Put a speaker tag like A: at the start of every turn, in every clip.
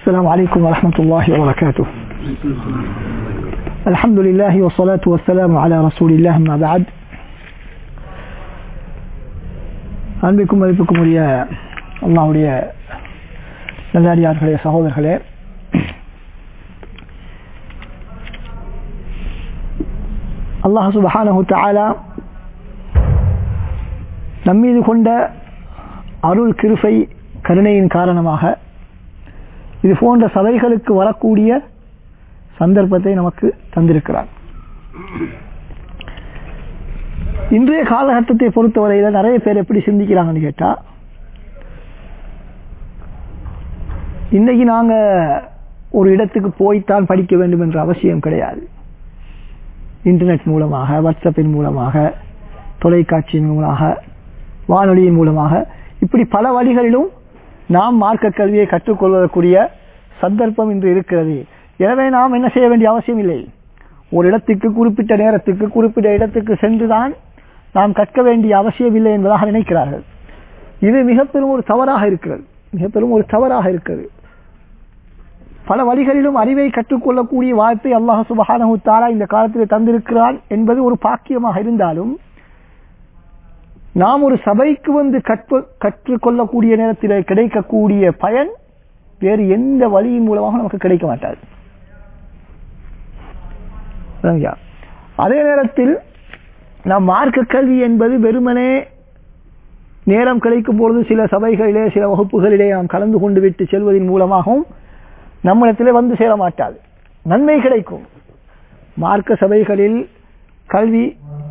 A: السلام عليكم ورحمة الله وبركاته الحمد لله والصلاة والسلام على رسول الله ما بعد அன்பிற்கும் மதிப்புக்கும் உரிய அல்லாவுடைய நல்லடியார்களே சகோதரர்களே அல்லாஹ் சுபஹானஹு தஆலா நம்மீது கொண்ட அருள் கிருபை கருணையின் காரணமாக இது போன்ற சபைகளுக்கு வரக்கூடிய சந்தர்ப்பத்தை நமக்கு தந்திருக்கிறார் இன்றைய காலகட்டத்தை பொறுத்தவரையில் நிறைய பேர் எப்படி சிந்திக்கிறாங்கன்னு கேட்டா இன்னைக்கு நாங்க ஒரு இடத்துக்கு போய்த்தான் படிக்க வேண்டும் என்ற அவசியம் கிடையாது இன்டர்நெட் மூலமாக வாட்ஸ்அப்பின் மூலமாக தொலைக்காட்சியின் மூலமாக வானொலியின் மூலமாக இப்படி பல வழிகளிலும் நாம் மார்க்க கல்வியை கற்றுக்கொள்வதற்குரிய சந்தர்ப்பம் இன்று இருக்கிறது எனவே நாம் என்ன செய்ய வேண்டிய அவசியம் இல்லை ஒரு இடத்துக்கு குறிப்பிட்ட நேரத்துக்கு குறிப்பிட்ட இடத்துக்கு சென்றுதான் நாம் கற்க வேண்டிய அவசியம் இல்லை என்பதாக நினைக்கிறார்கள் இது மிக பெரும் ஒரு தவறாக இருக்கிறது மிக பெரும் ஒரு தவறாக இருக்கிறது பல வழிகளிலும் அறிவை கற்றுக்கொள்ளக்கூடிய வாய்ப்பை அல்லாஹ் சுபஹானஹு தாலா இந்த காலத்தில் தந்திருக்கிறான் என்பது ஒரு பாக்கியமாக இருந்தாலும் நாம் ஒரு சபைக்கு வந்து கற்ப கற்றுக்கொள்ளக்கூடிய நேரத்தில் கிடைக்கக்கூடிய பயன் வேறு எந்த வழியின் மூலமாக நமக்கு கிடைக்க மாட்டாது அதே நேரத்தில் நாம் மார்க்க கல்வி என்பது வெறுமனே நேரம் கிடைக்கும் பொழுது சில சபைகளிலே சில வகுப்புகளிலே நாம் கலந்து கொண்டு விட்டு செல்வதன் மூலமாகவும் நம்மிடத்திலே வந்து சேர மாட்டாது நன்மை கிடைக்கும் மார்க்க சபைகளில் கல்வி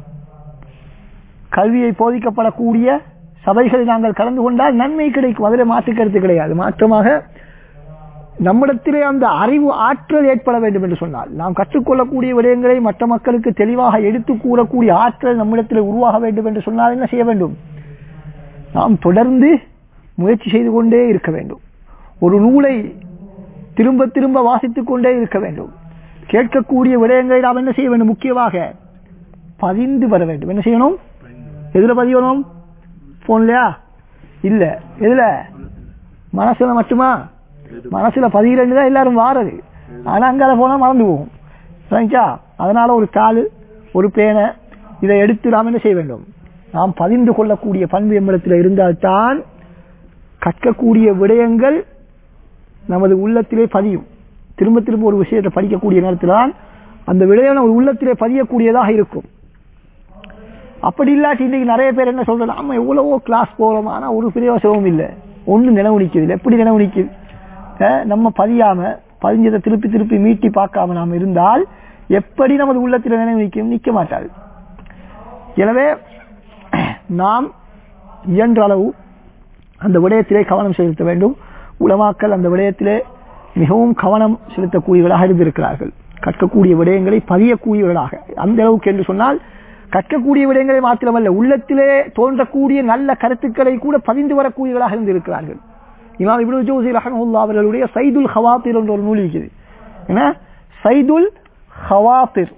A: கல்வியை போதிக்கப்படக்கூடிய சபைகளில் நாங்கள் கலந்து கொண்டால் நன்மை கிடைக்கும் அதில் மாற்று கருத்து கிடையாது மாற்றமாக நம்மிடத்திலே அந்த அறிவு ஆற்றல் ஏற்பட வேண்டும் என்று சொன்னால் நாம் கற்றுக்கொள்ளக்கூடிய விடயங்களை மற்ற மக்களுக்கு தெளிவாக எடுத்து கூறக்கூடிய ஆற்றல் நம்மிடத்தில் உருவாக வேண்டும் என்று சொன்னால் என்ன செய்ய வேண்டும் நாம் தொடர்ந்து முயற்சி செய்து கொண்டே இருக்க வேண்டும் ஒரு நூலை திரும்ப திரும்ப வாசித்துக் கொண்டே இருக்க வேண்டும் கேட்கக்கூடிய விடயங்களை நாம் என்ன செய்ய வேண்டும் முக்கியமாக பதிந்து வர வேண்டும் என்ன செய்யணும் எதுல பதியணும் போன்லயா இல்ல எதுல மனசுல மட்டுமா மனசுல பதிகிறேன்னு தான் எல்லாரும் வாரது ஆனா அங்க போனா மறந்து போகும் சரிங்களா அதனால ஒரு தாள் ஒரு பேனை இதை எடுத்து நாம் என்ன செய்ய வேண்டும் நாம் பதிந்து கொள்ளக்கூடிய பண்பு எம்பளத்தில் இருந்தால்தான் கற்கக்கூடிய விடயங்கள் நமது உள்ளத்திலே பதியும் திரும்ப திரும்ப ஒரு விஷயத்தை படிக்கக்கூடிய நேரத்தில் தான் அந்த விடயம் நமது உள்ளத்திலே பதியக்கூடியதாக இருக்கும் அப்படி இல்லாட்டி இன்னைக்கு நிறைய பேர் என்ன சொல்றது நம்ம எவ்வளவோ கிளாஸ் போறோம் ஆனா ஒரு பிரயோசனமும் இல்லை ஒன்றும் நினைவு நிற்குது எப்படி நினைவு நிற்குது நம்ம பதியாம பதிஞ்சதை திருப்பி திருப்பி மீட்டி பார்க்காம நாம் இருந்தால் எப்படி நமது உள்ளத்தில் நினைவு நிற்கும் நிற்க மாட்டாது எனவே நாம் இயன்ற அளவு அந்த விடயத்திலே கவனம் செலுத்த வேண்டும் உலமாக்கள் அந்த விடயத்திலே மிகவும் கவனம் செலுத்தக்கூடியவர்களாக இருந்திருக்கிறார்கள் கற்கக்கூடிய விடயங்களை பதியக்கூடியவர்களாக அந்த அளவுக்கு என்று சொன்னால் கற்கக்கூடிய விடயங்களை மாத்திரமல்ல உள்ளத்திலே தோன்றக்கூடிய நல்ல கருத்துக்களை கூட பதிந்து வரக்கூடியவர்களாக இருந்திருக்கிறார்கள் இமாம் இப்னு ஜோசி ரஹமுல்லா அவர்களுடைய சைதுல் ஹவாத்திர் என்ற ஒரு நூல் இருக்குது என்ன சைதுல் ஹவாத்திர்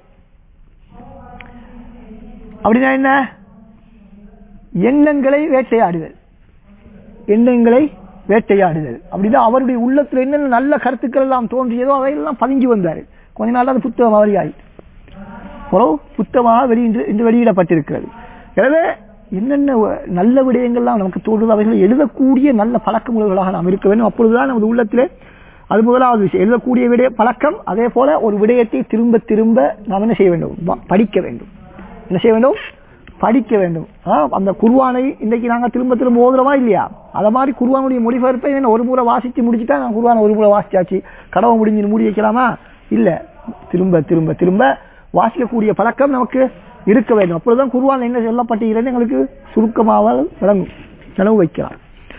A: அப்படின்னா என்ன எண்ணங்களை வேட்டையாடுதல் எண்ணங்களை வேட்டையாடுதல் அப்படிதான் அவருடைய உள்ளத்தில் என்னென்ன நல்ல கருத்துக்கள் எல்லாம் தோன்றியதோ அதையெல்லாம் பதிஞ்சு வந்தார் கொஞ்ச நாள் அது புத்தகம் மாதிரி ஆயிட்டு புத்தகமாக வெளி இன்று வெளியிடப்பட்டிருக்கிறது எனவே என்னென்ன நல்ல விடயங்கள்லாம் நமக்கு தோன்றுது அவைகளை எழுதக்கூடிய நல்ல பழக்க முறைகளாக நாம் இருக்க வேண்டும் அப்பொழுதுதான் நமது உள்ளத்திலே அது முதலாவது விஷயம் எழுதக்கூடிய விடய பழக்கம் அதே போல ஒரு விடயத்தை திரும்ப திரும்ப நாம் என்ன செய்ய வேண்டும் படிக்க வேண்டும் என்ன செய்ய வேண்டும் படிக்க வேண்டும் அந்த குருவானை இன்னைக்கு நாங்க திரும்ப திரும்ப ஓதுறவா இல்லையா அத மாதிரி குருவானுடைய மொழிபெயர்ப்பை என்ன ஒரு முறை வாசிச்சு முடிச்சுட்டா நான் குருவான ஒரு முறை வாசிச்சாச்சு கடவை முடிஞ்சு மூடி வைக்கலாமா இல்ல திரும்ப திரும்ப திரும்ப வாசிக்கக்கூடிய பழக்கம் நமக்கு இருக்க வேண்டும் அப்பொழுதுதான் குருவான் என்ன சொல்லப்பட்டிருக்கிறது எங்களுக்கு சுருக்கமாக விளங்கும் நினைவு வைக்கலாம்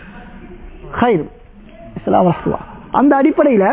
A: அந்த அடிப்படையில்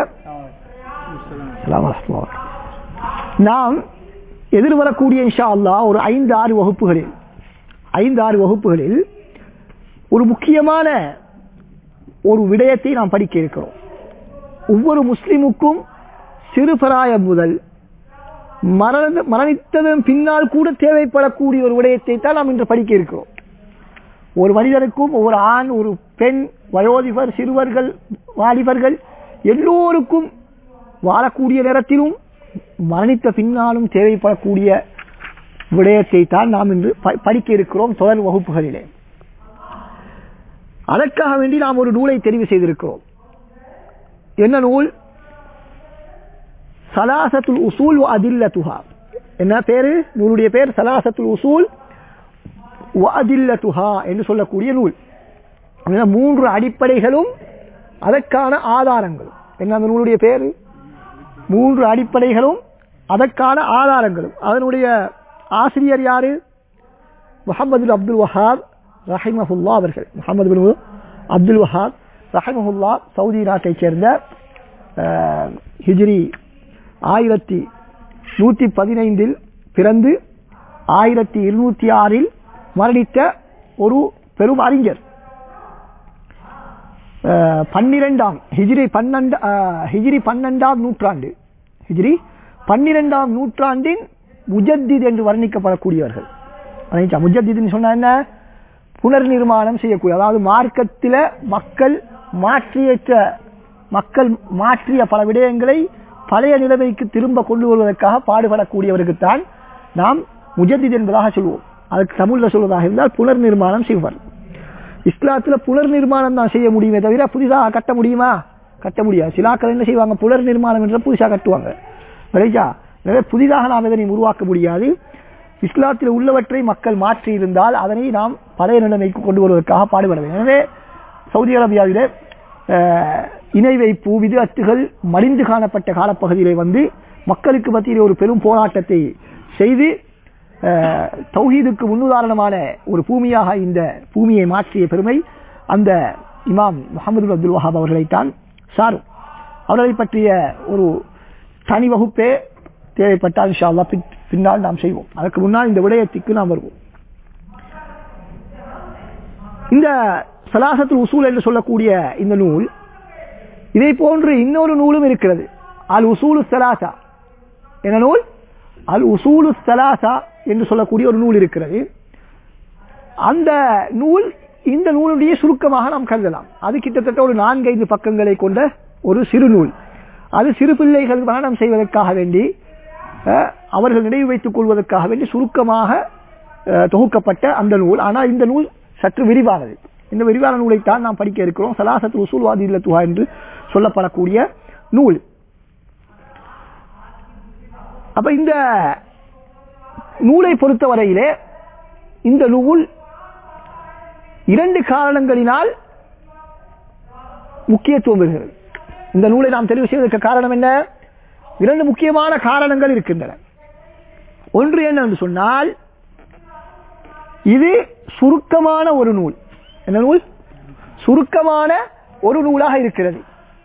A: நாம் எதிர்வரக்கூடிய இன்ஷா அல்லா ஒரு ஐந்து ஆறு வகுப்புகளில் ஐந்து ஆறு வகுப்புகளில் ஒரு முக்கியமான ஒரு விடயத்தை நாம் படிக்க இருக்கிறோம் ஒவ்வொரு முஸ்லிமுக்கும் சிறுபராயம் முதல் மரண மரணித்ததன் பின்னால் கூட தேவைப்படக்கூடிய ஒரு விடயத்தை தான் நாம் இன்று படிக்க இருக்கிறோம் ஒரு மனிதனுக்கும் ஒரு ஆண் ஒரு பெண் வயோதிபர் சிறுவர்கள் வாலிபர்கள் எல்லோருக்கும் வாழக்கூடிய நேரத்திலும் மரணித்த பின்னாலும் தேவைப்படக்கூடிய விடயத்தை தான் நாம் இன்று ப- படிக்க இருக்கிறோம் தொடர் வகுப்புகளிலே அதற்காக வேண்டி நாம் ஒரு நூலை தெரிவு செய்திருக்கிறோம் என்ன நூல் சலாசத்துல் உசூல் வ அதில்லத்துஹா என்ன பேரு நூலுடைய பேர் சலாசத்துல் உசூல் வ அதில்லத்துஹா என்று சொல்லக்கூடிய நூல் அப்படின்னா மூன்று அடிப்படைகளும் அதற்கான ஆதாரங்களும் என்ன அந்த நூலுடைய பேரு மூன்று அடிப்படைகளும் அதற்கான ஆதாரங்களும் அதனுடைய ஆசிரியர் யாரு முகமது அப்துல் வஹாப் ரஹிமஹுல்லா அவர்கள் முகமது பின் அப்துல் வஹாப் ரஹிமஹுல்லா சவுதி நாட்டைச் சேர்ந்த அஹ், ஹிஜ்ரி ஆயிரத்தி நூற்றி பதினைந்தில் பிறந்து ஆயிரத்தி இருநூத்தி ஆறில் மரணித்த ஒரு பெரும் அறிஞர் அஹ், பன்னிரெண்டாம் ஹிஜ்ரி பன்னெண்டு அஹ், ஹிஜ்ரி பன்னெண்டாம் நூற்றாண்டு ஹிஜ்ரி பன்னிரெண்டாம் நூற்றாண்டின் முஜத்தித் என்று வர்ணிக்கப்படக்கூடியவர்கள் அதைச்சா, முஜத்தித்னு சொன்னா என்ன புனர் நிர்மாணம் செய்யக்கூடிய அதாவது மார்க்கத்தில மக்கள் மாற்றியற்ற மக்கள் மாற்றிய பல விடயங்களை பழைய நிலைமைக்கு திரும்ப கொண்டு வருவதற்காக பாடுபடக்கூடியவருக்குத்தான் நாம் முஜத்தித் என்பதாக சொல்வோம் அதுக்கு தமிழ்ல சொல்வதாக இருந்தால் புனர் நிர்மாணம் செய்வார் இஸ்லாத்துல புனர் நிர்மாணம் தான் செய்ய முடியுமே தவிர புதிதாக கட்ட முடியுமா கட்ட முடியாது சிலாக்கள் என்ன செய்வாங்க புனர் நிர்மாணம் என்ற புதுசா கட்டுவாங்க விளைச்சா எனவே புதிதாக நாம் இதனை உருவாக்க முடியாது இஸ்லாத்தில் உள்ளவற்றை மக்கள் மாற்றி இருந்தால் அதனை நாம் பழைய நிலைமைக்கு கொண்டு வருவதற்காக பாடுபட வேண்டும் எனவே சவுதி அரேபியாவிலே அஹ், இணை வைப்பு விதத்துகள் மலிந்து காணப்பட்ட காலப்பகுதியிலே வந்து மக்களுக்கு மத்தியிலே ஒரு பெரும் போராட்டத்தை செய்து அஹ், தௌஹீதுக்கு முன்னுதாரணமான ஒரு பூமியாக இந்த பூமியை மாற்றிய பெருமை அந்த இமாம் முகமது அப்துல் வஹாப் அவர்களைத்தான் சாரும் அவர்களை பற்றிய ஒரு தனி வகுப்பே தேவைப்பட்டால் இன்ஷா அல்லாஹ் பின்- பின்னால் நாம் செய்வோம் அதற்கு முன்னால் இந்த விடயத்துக்கு நாம் வருவோம் இந்த சலாசத்துல் உசூல் என்று சொல்லக்கூடிய இந்த நூல் இதை போன்று இன்னொரு நூலும் இருக்கிறது அல் உசூலு சலாசா என்ன நூல் அல் உசூலு சலாசா என்று சொல்லக்கூடிய ஒரு நூல் இருக்கிறது அந்த நூல் இந்த நூலுடைய சுருக்கமாக நாம் கருதலாம் அது கிட்டத்தட்ட ஒரு நான்கைந்து பக்கங்களை கொண்ட ஒரு சிறு நூல் அது சிறு பிள்ளைகள் மரணம் செய்வதற்காக வேண்டி அஹ், அவர்கள் நினைவு வைத்துக் கொள்வதற்காக வேண்டி சுருக்கமாக அஹ், தொகுக்கப்பட்ட அந்த நூல் ஆனால் இந்த நூல் சற்று விரிவானது இந்த விரிவான நூலைத்தான் நாம் படிக்க இருக்கிறோம் சலாசத்து உசூல்வாதி இல்லத்துவா என்று சொல்லப்படக்கூடிய நூல் அப்ப இந்த நூலை பொறுத்தவரையிலே இந்த நூல் இரண்டு காரணங்களினால் முக்கியத்துவம் பெறுகிறது இந்த நூலை நாம் தெரிவு செய்வதற்கு காரணம் என்ன இரண்டு முக்கியமான காரணங்கள் இருக்கின்றன ஒன்று என்ன என்று சொன்னால் இது சுருக்கமான ஒரு நூல் என்ன நூல் சுருக்கமான ஒரு நூலாக இருக்கிறது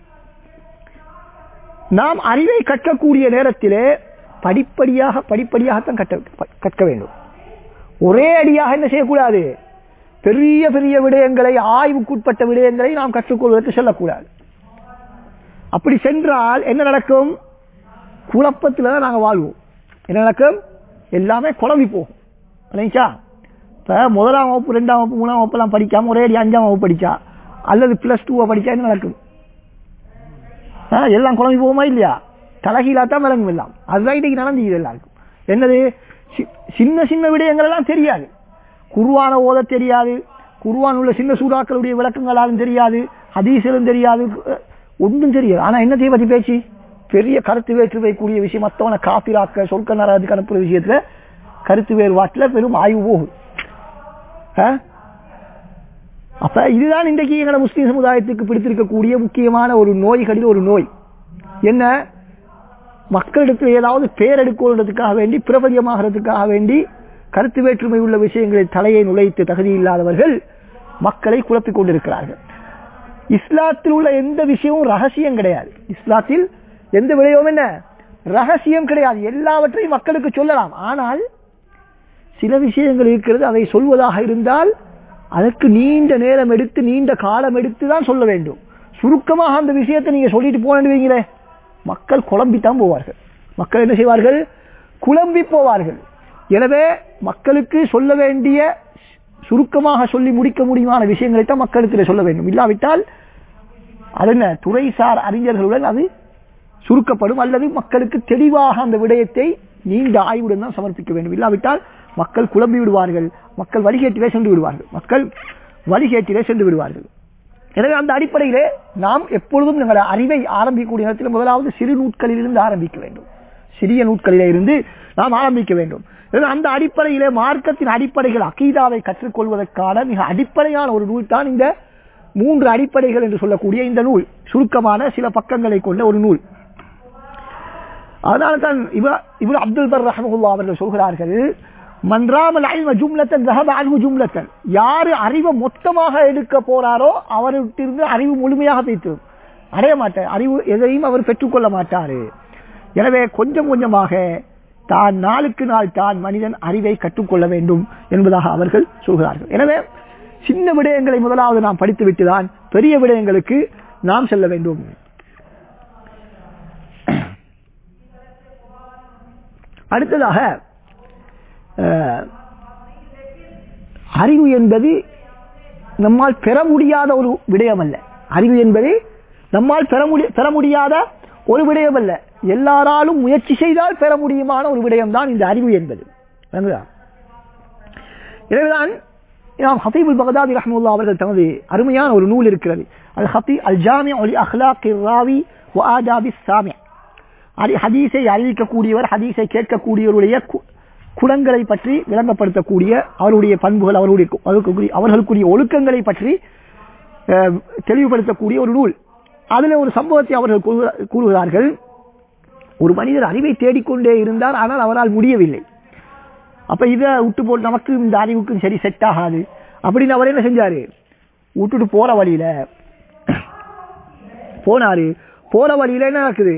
A: நாம் அறிவை கற்கக்கூடிய நேரத்திலே படிப்படியாக படிப்படியாகத்தான் கற்க கற்க வேண்டும் ஒரே அடியாக என்ன செய்யக்கூடாது பெரிய பெரிய விடயங்களை ஆய்வுக்குட்பட்ட விடயங்களை நாம் கற்றுக்கொள்வதற்கு செல்லக்கூடாது அப்படி சென்றால் என்ன நடக்கும் குழப்பத்தில் தான் நாங்கள் வாழ்வோம் என்ன நடக்கும் எல்லாமே குழம்பி போகும் இல்லைங்களா இப்போ முதலாம் வகுப்பு ரெண்டாம் வகுப்பு மூணாம் வகுப்புலாம் படிக்காம ஒரே அடி அஞ்சாம் வகுப்பு படிச்சா அல்லது பிளஸ் டூவை படிச்சா என்ன நடக்கும் ஆ, எல்லாம் குழம்பி போகுமா இல்லையா தலைகீழா தான் விளங்கும் எல்லாம் அதுதான் இன்னைக்கு நடந்துக்குது எல்லாருக்கும் என்னது சி- சின்ன சின்ன விடயங்கள் எல்லாம் தெரியாது குருவான ஓத தெரியாது குருவான் உள்ள சின்ன சூறாக்களுடைய விளக்கங்களாலும் தெரியாது ஹதீஸிலும் தெரியாது அஹ், ஒன்றும் தெரியாது ஆனா என்ன செய்ய பத்தி பேச்சு பெரிய கருத்து வேற்றுமைக்கூடிய விஷயம் மத்தவனை காப்பிராக்க சொற்க நரதுக்கு அனுப்புற விஷயத்துல கருத்து வேறுபாட்டுல பெரும் ஆய்வு போகும் ஆ? அப்ப இதுதான் இன்றைக்கு எங்களோட முஸ்லீம் சமுதாயத்துக்கு பிடித்திருக்கக்கூடிய முக்கியமான ஒரு நோய்களில் ஒரு நோய் என்ன மக்களிடத்தில் ஏதாவது பேரெடுக்கிறதுக்காக வேண்டி பிரபலியமாகிறதுக்காக வேண்டி கருத்து வேற்றுமை உள்ள விஷயங்களில் தலையை நுழைத்து தகுதி இல்லாதவர்கள் மக்களை குழப்பிக் கொண்டிருக்கிறார்கள் இஸ்லாத்தில் உள்ள எந்த விஷயமும் ரகசியம் கிடையாது இஸ்லாத்தில் எந்த விடயமும் என்ன ரகசியம் கிடையாது எல்லாவற்றையும் மக்களுக்கு சொல்லலாம் ஆனால் சில விஷயங்கள் இருக்கிறது அதை சொல்வதாக இருந்தால் அதற்கு நீண்ட நேரம் எடுத்து நீண்ட காலம் எடுத்து தான் சொல்ல வேண்டும் சுருக்கமாக அந்த விஷயத்தை நீங்க சொல்லிட்டு போனேன்னு வைங்களே மக்கள் குழம்பித்தான் போவார்கள் மக்கள் என்ன செய்வார்கள் குழம்பி போவார்கள் எனவே மக்களுக்கு சொல்ல வேண்டிய சுருக்கமாக சொல்லி முடிக்க முடியுமான விஷயங்களை தான் மக்களுக்கு சொல்ல வேண்டும் இல்லாவிட்டால் அது என்ன துறைசார் அறிஞர்களுடன் அது சுருக்கப்படும் அல்லது மக்களுக்கு தெளிவாக அந்த விடயத்தை நீண்ட ஆய்வுடன் தான் சமர்ப்பிக்க வேண்டும் இல்லாவிட்டால் மக்கள் குழம்பி விடுவார்கள் மக்கள் வழிகேட்டிலே சென்று விடுவார்கள் மக்கள் வழிகேட்டிலே சென்று விடுவார்கள் எனவே அந்த அடிப்படையிலே நாம் எப்பொழுதும் எங்களை அறிவை ஆரம்பிக்கக்கூடிய நேரத்தில் முதலாவது சிறு நூட்களிலிருந்து ஆரம்பிக்க வேண்டும் சிறிய நூட்களிலே இருந்து நாம் ஆரம்பிக்க வேண்டும் எனவே அந்த அடிப்படையிலே மார்க்கத்தின் அடிப்படைகள் அகீதாவை கற்றுக்கொள்வதற்கான மிக அடிப்படையான ஒரு நூல் தான் இந்த மூன்று அடிப்படைகள் என்று சொல்லக்கூடிய இந்த நூல் சுருக்கமான சில பக்கங்களை கொண்ட ஒரு நூல் அதனால தான் இவர் அப்துல் பர் ரஹமுல்லா அவர்கள் சொல்கிறார்கள் மன்றாமல் அல்வ ஜும்லத்தன் ரஹப அல்வு ஜும்லத்தன் யாரு அறிவை மொத்தமாக எடுக்க போறாரோ அவர்கிட்டிருந்து அறிவு முழுமையாக வைத்து அடைய மாட்டார் அறிவு எதையும் அவர் பெற்றுக்கொள்ள மாட்டாரு எனவே கொஞ்சம் கொஞ்சமாக தான் நாளுக்கு நாள் தான் மனிதன் அறிவை கற்றுக்கொள்ள வேண்டும் என்பதாக அவர்கள் சொல்கிறார்கள் எனவே சின்ன விடயங்களை முதலாவது நாம் படித்துவிட்டு தான் பெரிய விடயங்களுக்கு நாம் செல்ல வேண்டும் அடுத்ததாக அறிவு என்பது நம்மால் பெற முடியாத ஒரு விடயம் அல்ல அறிவு என்பது நம்மால் பெற முடிய பெற முடியாத ஒரு விடயம் அல்ல எல்லாராலும் முயற்சி செய்தால் பெற முடியுமான ஒரு விடயம் தான் இந்த அறிவு என்பது எனவேதான் இமாம் ஹபீபுல் பகதாதி ரஹமுல்லா அவர்கள் தமது அருமையான ஒரு நூல் இருக்கிறது அல் ஹபி அல் ஜாமி ஒலி அஹ்லாக் ராவி ஆதாபி சாமி ஹதீஸை அறிவிக்கக்கூடியவர் ஹதீஸை கேட்கக்கூடியவருடைய குணங்களை பற்றி விளங்கப்படுத்தக்கூடிய அவருடைய பண்புகள் அவருடைய அவர்களுக்குரிய ஒழுக்கங்களை பற்றி தெளிவுபடுத்தக்கூடிய ஒரு நூல் அதில் ஒரு சம்பவத்தை அவர்கள் கூறுகிறார்கள் ஒரு மனிதர் அறிவை தேடிக்கொண்டே இருந்தார் ஆனால் அவரால் முடியவில்லை அப்ப இதை விட்டு போட்டு நமக்கு இந்த அறிவுக்கும் சரி செட் ஆகாது அப்படின்னு அவர் என்ன செஞ்சாரு விட்டுட்டு போற வழியில போனாரு போற வழியில என்ன நடக்குது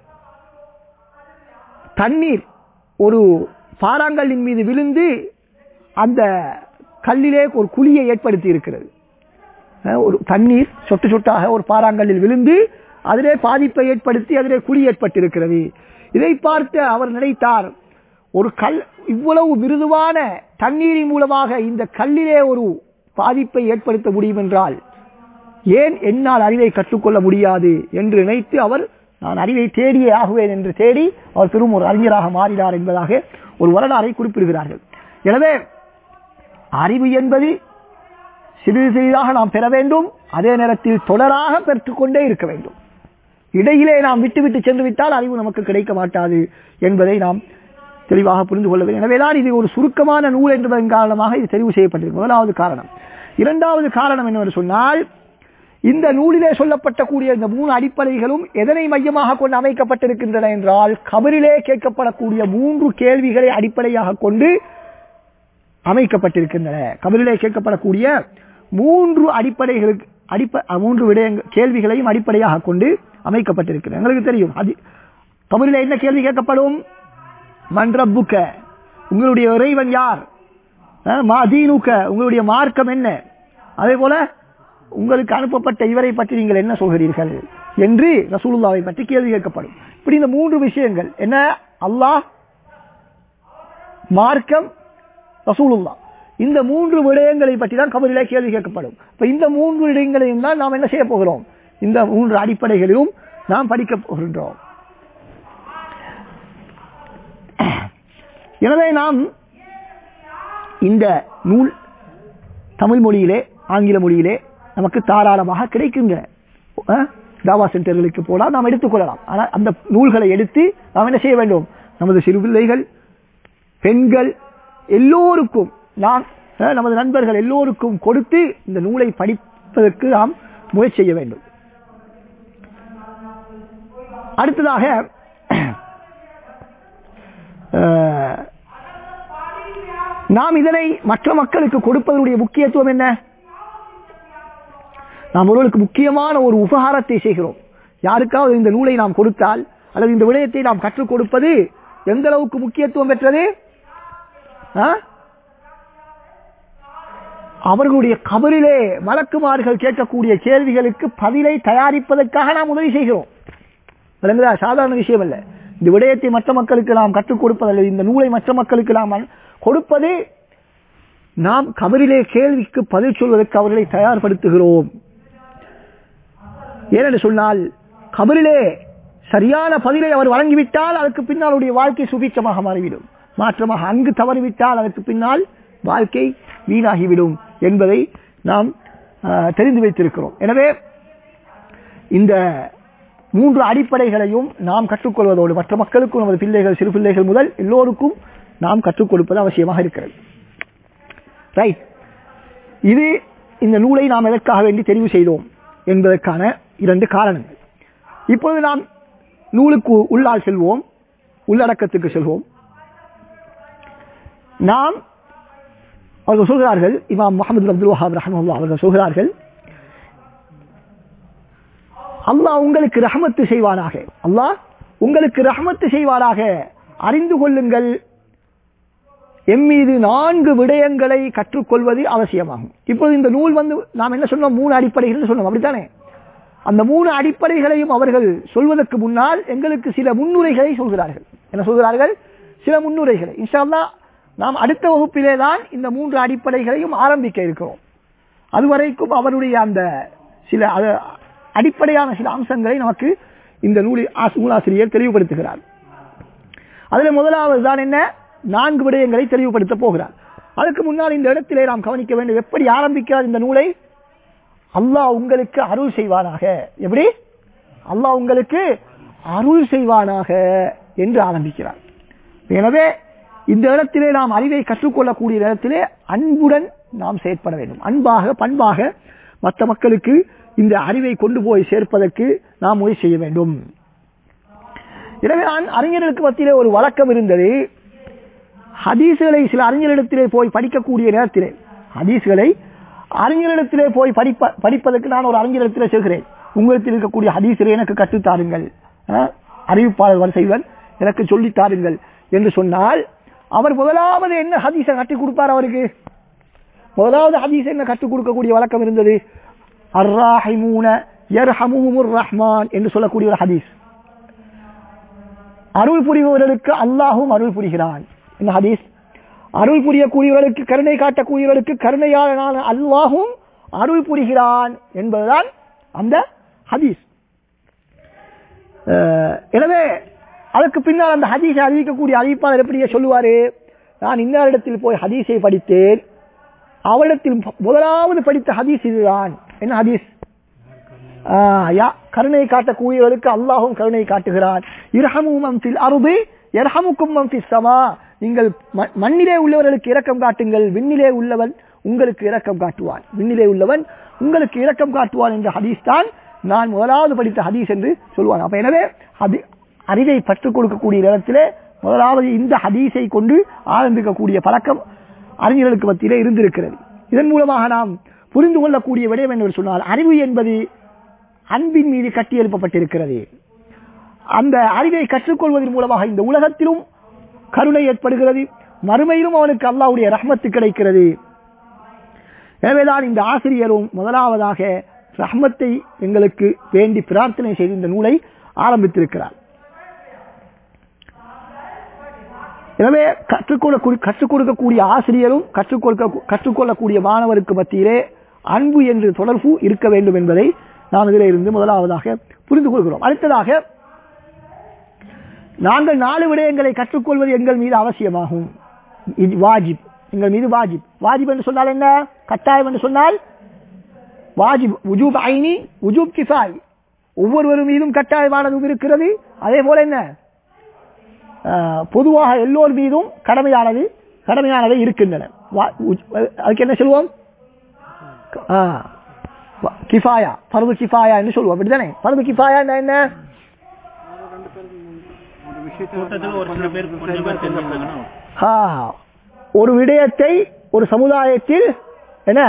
A: தண்ணீர் ஒரு பாறாங்கல்லின் மீது விழுந்து அந்த கல்லிலே ஒரு குழியை ஏற்படுத்தி இருக்கிறது ஒரு தண்ணீர் சொட்டு சொட்டாக ஒரு பாறாங்கல்லில் விழுந்து அதிலே பாதிப்பை ஏற்படுத்தி அதிலே குழி ஏற்பட்டிருக்கிறது இதை பார்த்து அவர் நினைத்தார் ஒரு கல் இவ்வளவு மிருதுவான தண்ணீரின் மூலமாக இந்த கல்லிலே ஒரு பாதிப்பை ஏற்படுத்த முடியும் என்றால் ஏன் என்னால் அறிவை கற்றுக்கொள்ள முடியாது என்று நினைத்து அவர் நான் அறிவை தேடியே ஆகுவேன் என்று தேடி அவர் பெரும் ஒரு அறிஞராக மாறினார் என்பதாக ஒரு வரலாறை குறிப்பிடுகிறார்கள் எனவே அறிவு என்பது சிறிது சிறிதாக நாம் பெற வேண்டும் அதே நேரத்தில் தொடராக பெற்றுக்கொண்டே இருக்க வேண்டும் இடையிலே நாம் விட்டு விட்டு சென்று விட்டால் அறிவு நமக்கு கிடைக்க மாட்டாது என்பதை நாம் தெளிவாக புரிந்து கொள்ள வேண்டும் எனவேதான் இது ஒரு சுருக்கமான நூல் என்பதன் காரணமாக இது தெரிவு செய்யப்பட்டிருக்கு முதலாவது காரணம் இரண்டாவது காரணம் என்னவென்று சொன்னால் இந்த நூலிலே சொல்லப்பட்ட கூடிய இந்த மூணு அடிப்படைகளும் எதனை மையமாக கொண்டு அமைக்கப்பட்டிருக்கின்றன என்றால் கபரிலே கேட்கப்படக்கூடிய மூன்று கேள்விகளை அடிப்படையாக கொண்டு அமைக்கப்பட்டிருக்கின்றன கபரிலே கேட்கப்படக்கூடிய மூன்று அடிப்படைகளுக்கு அடிப்ப மூன்று விடயங்கள் கேள்விகளையும் அடிப்படையாக கொண்டு அமைக்கப்பட்டிருக்கிறது எங்களுக்கு தெரியும் அது கபரிலே என்ன கேள்வி கேட்கப்படும் மன்றப்புக்க உங்களுடைய இறைவன் யார் மாதீனுக்க உங்களுடைய மார்க்கம் என்ன அதே போல உங்களுக்கு அனுப்பப்பட்ட இவரை பற்றி நீங்கள் என்ன சொல்கிறீர்கள் என்று ரசூலுல்லாவை பற்றி கேள்வி கேட்கப்படும் இப்படி இந்த மூன்று விஷயங்கள் என்ன அல்லாஹ் மார்க்கம் ரசூலுல்லா இந்த மூன்று விடயங்களை பற்றி தான் கபரிலே கேள்வி கேட்கப்படும் இப்ப இந்த மூன்று விடயங்களையும் தான் நாம் என்ன செய்ய போகிறோம் இந்த மூன்று அடிப்படைகளிலும் நாம் படிக்க போகின்றோம் எனவே நாம் இந்த நூல் தமிழ் மொழியிலே ஆங்கில மொழியிலே நமக்கு தாராளமாக கிடைக்குங்க தாவா சென்டர்களுக்கு போனால் நாம் எடுத்துக்கொள்ளலாம் ஆனால் அந்த நூல்களை எடுத்து நாம் என்ன செய்ய வேண்டும் நமது சிறு பிள்ளைகள் பெண்கள் எல்லோருக்கும் நாம் நமது நண்பர்கள் எல்லோருக்கும் கொடுத்து இந்த நூலை படிப்பதற்கு நாம் முயற்சி செய்ய வேண்டும் அடுத்ததாக நாம் இதனை மற்ற மக்களுக்கு கொடுப்பதனுடைய முக்கியத்துவம் என்ன நாம் ஒருவருக்கு முக்கியமான ஒரு உபகாரத்தை செய்கிறோம் யாருக்காவது இந்த நூலை நாம் கொடுத்தால் அல்லது இந்த விடயத்தை நாம் கற்றுக் கொடுப்பது எந்த அளவுக்கு முக்கியத்துவம் பெற்றது அவர்களுடைய கபரிலே வழக்குமார்கள் கேட்கக்கூடிய கேள்விகளுக்கு பதிலை தயாரிப்பதற்காக நாம் உதவி செய்கிறோம் விளங்குதா சாதாரண விஷயம் அல்ல இந்த விடயத்தை மற்ற மக்களுக்கு நாம் கற்றுக் கொடுப்பது அல்லது இந்த நூலை மற்ற மக்களுக்கு நாம் கொடுப்பது நாம் கபரிலே கேள்விக்கு பதில் சொல்வதற்கு அவர்களை தயார்படுத்துகிறோம் ஏனென்று சொன்னால் கபரிலே சரியான பதிலை அவர் வழங்கிவிட்டால் அதற்கு பின்னால் அவருடைய வாழ்க்கை சுபீட்சமாக மாறிவிடும் மாற்றமாக அங்கு தவறிவிட்டால் அதற்கு பின்னால் வாழ்க்கை வீணாகிவிடும் என்பதை நாம் ஆஹ், தெரிந்து வைத்திருக்கிறோம் எனவே இந்த மூன்று அடிப்படைகளையும் நாம் கற்றுக்கொள்வதோடு மற்ற மக்களுக்கும் நமது பிள்ளைகள் சிறு பிள்ளைகள் முதல் எல்லோருக்கும் நாம் கற்றுக் கொடுப்பது அவசியமாக இருக்கிறது ரைட் இது இந்த நூலை நாம் எதற்காக வேண்டி தெரிவு செய்தோம் என்பதற்கான இரண்டு காரணங்கள் இப்போது நாம் நூலுக்கு உள்ளால் செல்வோம் உள்ளடக்கத்துக்கு செல்வோம் நாம் அவர்கள் சொல்கிறார்கள் இமாம் முகமது அப்துல் வஹாப் ரஹமுல்லா அவர்கள் சொல்கிறார்கள் அல்லாஹ் உங்களுக்கு ரஹமத்து செய்வானாக அல்லாஹ் உங்களுக்கு ரஹமத்து செய்வாராக அறிந்து கொள்ளுங்கள் எம் மீது நான்கு விடயங்களை கற்றுக்கொள்வது அவசியமாகும் இப்போது இந்த நூல் வந்து நாம் என்ன சொன்னோம் மூணு அடிப்படைகள் சொன்னோம் அப்படித்தானே அந்த மூணு அடிப்படைகளையும் அவர்கள் சொல்வதற்கு முன்னால் எங்களுக்கு சில முன்னுரைகளை சொல்கிறார்கள் என்ன சொல்கிறார்கள் சில முன்னுரைகளை இன்ஷா அல்லாஹ் நாம் அடுத்த வகுப்பிலே தான் இந்த மூன்று அடிப்படைகளையும் ஆரம்பிக்க இருக்கிறோம் அதுவரைக்கும் அவருடைய அந்த சில அத- அடிப்படையான சில அம்சங்களை நமக்கு இந்த நூலில் ஆசி- நூலாசிரியர் தெளிவுபடுத்துகிறார் அதுல முதலாவது தான் என்ன நான்கு விடயங்களை தெளிவுபடுத்த போகிறார் அதுக்கு முன்னால் இந்த இடத்திலே நாம் கவனிக்க வேண்டும் எப்படி ஆரம்பிக்கிறார் இந்த நூலை அல்லாஹ் உங்களுக்கு அருள் செய்வானாக எப்படி அல்லாஹ் உங்களுக்கு அருள் செய்வானாக என்று ஆரம்பிக்கிறார் எனவே இந்த இடத்திலே நாம் அறிவை கற்றுக்கொள்ளக்கூடிய இடத்திலே அன்புடன் நாம் செயற்பட வேண்டும் அன்பாக பண்பாக மற்ற மக்களுக்கு இந்த அறிவை கொண்டு போய் சேர்ப்பதற்கு நாம் முயற்சி செய்ய வேண்டும் எனவே நான் அறிஞர்களுக்கு மத்தியிலே ஒரு வழக்கம் இருந்தது ஹதீஸ்களை சில அறிஞரிடத்திலே போய் படிக்கக்கூடிய நேரத்திலே ஹதீஸ்களை அறிஞரிடத்திலே போய் படிப்ப படிப்பதற்கு நான் ஒரு அறிஞரிடத்திலே செல்கிறேன் உங்களிடத்தில் இருக்கக்கூடிய ஹதீஸ்களை எனக்கு கற்றுத்தாருங்கள் அஹ், அறிவிப்பாளர் வரிசைவன் எனக்கு சொல்லித் தாருங்கள் என்று சொன்னால் அவர் முதலாவது என்ன ஹதீஸை கற்றுக் கொடுப்பார் அவருக்கு முதலாவது ஹதீஸ் என்ன கற்றுக் கொடுக்கக்கூடிய வழக்கம் இருந்தது அர்ராஹிமூன யர்ஹமுஹுமுர் ரஹ்மான் என்று சொல்லக்கூடிய ஒரு ஹதீஸ் அருள் புரிபவர்களுக்கு அல்லாஹும் அருள் புரிகிறான் என்ன ஹதீஸ் அருள் புரியக்கூடியவர்களுக்கு கருணை காட்டக்கூடியவர்களுக்கு கருணையாளனான அல்லாஹும் அருள் புரிகிறான் என்பதுதான் அந்த ஹதீஸ் அஹ், எனவே அதற்கு பின்னால் அந்த ஹதீஸை அறிவிக்கக்கூடிய அறிவிப்பாளர் எப்படியே சொல்லுவாரு நான் இன்னாரிடத்தில் போய் ஹதீஸை படித்தேன் அவரிடத்தில் முதலாவது படித்த ஹதீஸ் இதுதான் என்ன ஹதீஸ் ஆஹ் யா கருணை காட்டக்கூடியவருக்கு அல்லாஹும் கருணை காட்டுகிறான் இரஹமும் அம்சில் அருது இரஹமுக்கும் அம்சில் சமா நீங்கள் ம- மண்ணிலே உள்ளவர்களுக்கு இரக்கம் காட்டுங்கள் விண்ணிலே உள்ளவன் உங்களுக்கு இரக்கம் காட்டுவான் விண்ணிலே உள்ளவன் உங்களுக்கு இரக்கம் காட்டுவான் என்ற ஹதீஸ் தான் நான் முதலாவது படித்த ஹதீஸ் என்று சொல்லுவான் அப்ப எனவே அது அறிவை பற்றுக் கொடுக்கக்கூடிய நேரத்திலே முதலாவது இந்த ஹதீஸை கொண்டு ஆரம்பிக்கக்கூடிய பழக்கம் அறிஞர்களுக்கு மத்தியிலே இருந்திருக்கிறது இதன் மூலமாக நாம் புரிந்து கொள்ளக்கூடிய விடயம் என்று சொன்னால் அறிவு என்பது அன்பின் மீது கட்டியெழுப்பப்பட்டிருக்கிறது அந்த அறிவை கற்றுக்கொள்வதன் மூலமாக இந்த உலகத்திலும் கருணை ஏற்படுகிறது மறுமையிலும் அவனுக்கு அல்லாஹ்வுடைய ரஹ்மத்து கிடைக்கிறது எனவேதான் இந்த ஆசிரியரும் முதலாவதாக ரஹ்மத்தை எங்களுக்கு வேண்டி பிரார்த்தனை செய்து இந்த நூலை ஆரம்பித்திருக்கிறார் எனவே கற்றுக்கொள்ள கற்றுக் கொடுக்கக்கூடிய ஆசிரியரும் கற்றுக் கொடுக்க கற்றுக்கொள்ளக்கூடிய மாணவருக்கு மத்தியிலே அன்பு என்று தொடர்பு இருக்க வேண்டும் என்பதை நாம் இதில் இருந்து முதலாவதாக புரிந்து கொள்கிறோம் அடுத்ததாக நாங்கள் நாலு விடயங்களை கற்றுக்கொள்வது எங்கள் மீது அவசியமாகும் இது வாஜிப் எங்கள் மீது வாஜிப் வாஜிப் என்று சொன்னால் என்ன கட்டாயம் என்று சொன்னால் வாஜிப் உஜூப் ஐனி உஜூப் கிஃபாய் ஒவ்வொருவரும் மீதும் கட்டாயமானதும் இருக்கிறது அதே போல என்ன ஆஹ், பொதுவாக எல்லோர் மீதும் கடமையானது கடமையானவை இருக்கின்றன வா- உஜ்- அதுக்கு என்ன சொல்லுவோம் ஆஹ், வ- கிஃபாயா பருது கிஃபாயா என்று சொல்லுவோம் அப்படிதானே பருது கிஃபாயா என்ன
B: கூட்டத்தில் ஒரு சில பேர் கொஞ்சம் பேர் தெரிஞ்சுக்கிறாங்கன்னா
A: ஆ, ஒரு விடயத்தை ஒரு சமுதாயத்தில் என்ன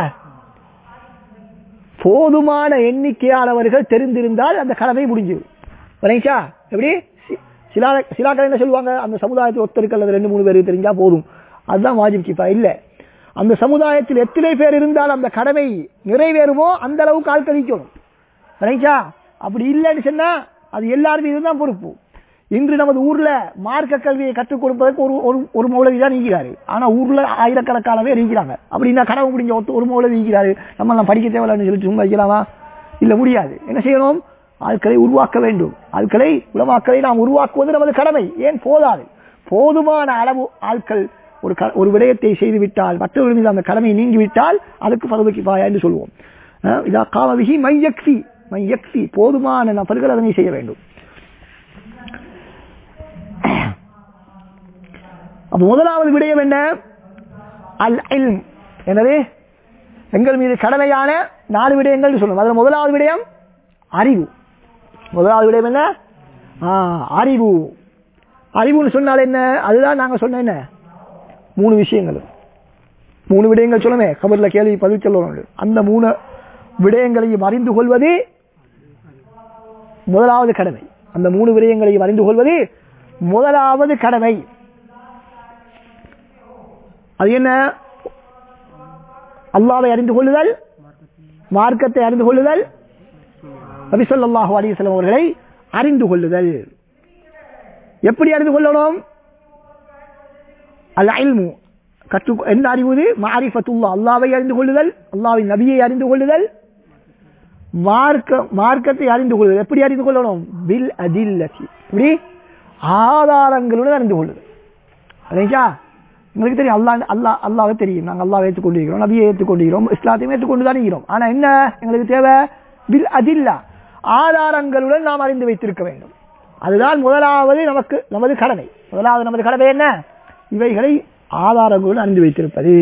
A: போதுமான எண்ணிக்கையானவர்கள் தெரிந்திருந்தால் அந்த கடமை முடிஞ்சு வரீங்களா எப்படி சி- சிலா சிலாக்கள் என்ன சொல்லுவாங்க அந்த சமுதாயத்தில் ஒருத்தருக்கு அல்லது ரெண்டு மூணு பேருக்கு தெரிஞ்சா போதும் அதுதான் வாஜிப் கிஃபா இல்ல அந்த சமுதாயத்தில் எத்தனை பேர் இருந்தால் அந்த கடமை நிறைவேறுமோ அந்த அளவுக்கு ஆள் கழிக்கணும் ரைட்டா அப்படி இல்லைன்னு சொன்னா அது எல்லார் மீதும் தான் பொறுப்பு இன்று நமது ஊர்ல மார்க்க கல்வியை கற்றுக் கொடுப்பதற்கு ஒரு ஒரு ஒரு மௌலவி தான் நீக்கிறாரு ஆனா ஊர்ல ஆயிரக்கணக்கான பேர் நீக்கிறாங்க அப்படின்னா கடவுள் முடிஞ்ச ஒருத்த- ஒரு மௌலவி நீக்கிறாரு நம்ம எல்லாம் படிக்க தேவையில்லைன்னு சொல்லிட்டு சும்மா வைக்கலாமா இல்ல முடியாது என்ன செய்யணும் ஆட்களை உருவாக்க வேண்டும் ஆட்களை உலமாக்களை நாம் உருவாக்குவது நமது கடமை ஏன் போதாது போதுமான அளவு ஆட்கள் ஒரு க- ஒரு விடயத்தை செய்துவிட்டால் மற்றவர்கள் மீது அந்த கடமை நீங்கிவிட்டால் அதுக்கு பரவு கிஃபாயா என்று சொல்வோம் அஹ் இதா காமவிகி மையக்சி மையக்சி போதுமான நபர்கள் அதனை செய்ய வேண்டும் அப்ப முதலாவது விடயம் என்ன அல் இல்ம் எனவே எங்கள் மீது கடமையான நாலு விடயங்கள் சொல்லணும் அதுல முதலாவது விடயம் அறிவு முதலாவது விடயம் என்ன ஆ, அறிவு அறிவுன்னு சொன்னால் என்ன அதுதான் நாங்க சொன்ன என்ன மூணு விஷயங்கள் மூணு விடயங்கள் சொல்லுமே கபர்ல கேள்வி பதில் சொல்லணும் அந்த மூணு விடயங்களையும் அறிந்து கொள்வது முதலாவது கடமை அந்த மூணு விடயங்களையும் அறிந்து கொள்வது முதலாவது கடமை அது என்ன அல்லாவை அறிந்து கொள்ளுதல் மார்க்கத்தை அறிந்து கொள்ளுதல் நபி ஸல்லல்லாஹு அலைஹி வஸல்லம் அவர்களை அறிந்து கொள்ளுதல் எப்படி அறிந்து கொள்ளணும் அல் இல்மு கற்று என்ன அறிவுது மாரிஃபத்துல்லா அல்லாவை அறிந்து கொள்ளுதல் அல்லாவின் நபியை அறிந்து கொள்ளுதல் மார்க்க மார்க்கத்தை அறிந்து கொள்ளுதல் எப்படி அறிந்து கொள்ளணும் பில் அதில்லதி இப்படி ஆதாரங்களுடன் அறிந்து கொள்ளுதல் சரிங்களா உங்களுக்கு தெரியும் அல்லா அல்லா அல்லாவை தெரியும் நாங்கள் அல்லாவை ஏற்றுக்கொண்டிருக்கிறோம் நபியை ஏற்றுக்கொண்டிருக்கிறோம் இஸ்லாத்தையும் ஏற்றுக்கொண்டு தான் இருக்கிறோம் ஆனா என்ன எங்களுக்கு தேவை பில் அதில்லா ஆதாரங்களுடன் நாம் அறிந்து வைத்திருக்க வேண்டும் அதுதான் முதலாவது நமக்கு நமது கடமை முதலாவது நமது கடமை என்ன இவைகளை ஆதாரங்களுடன் அறிந்து வைத்திருப்பது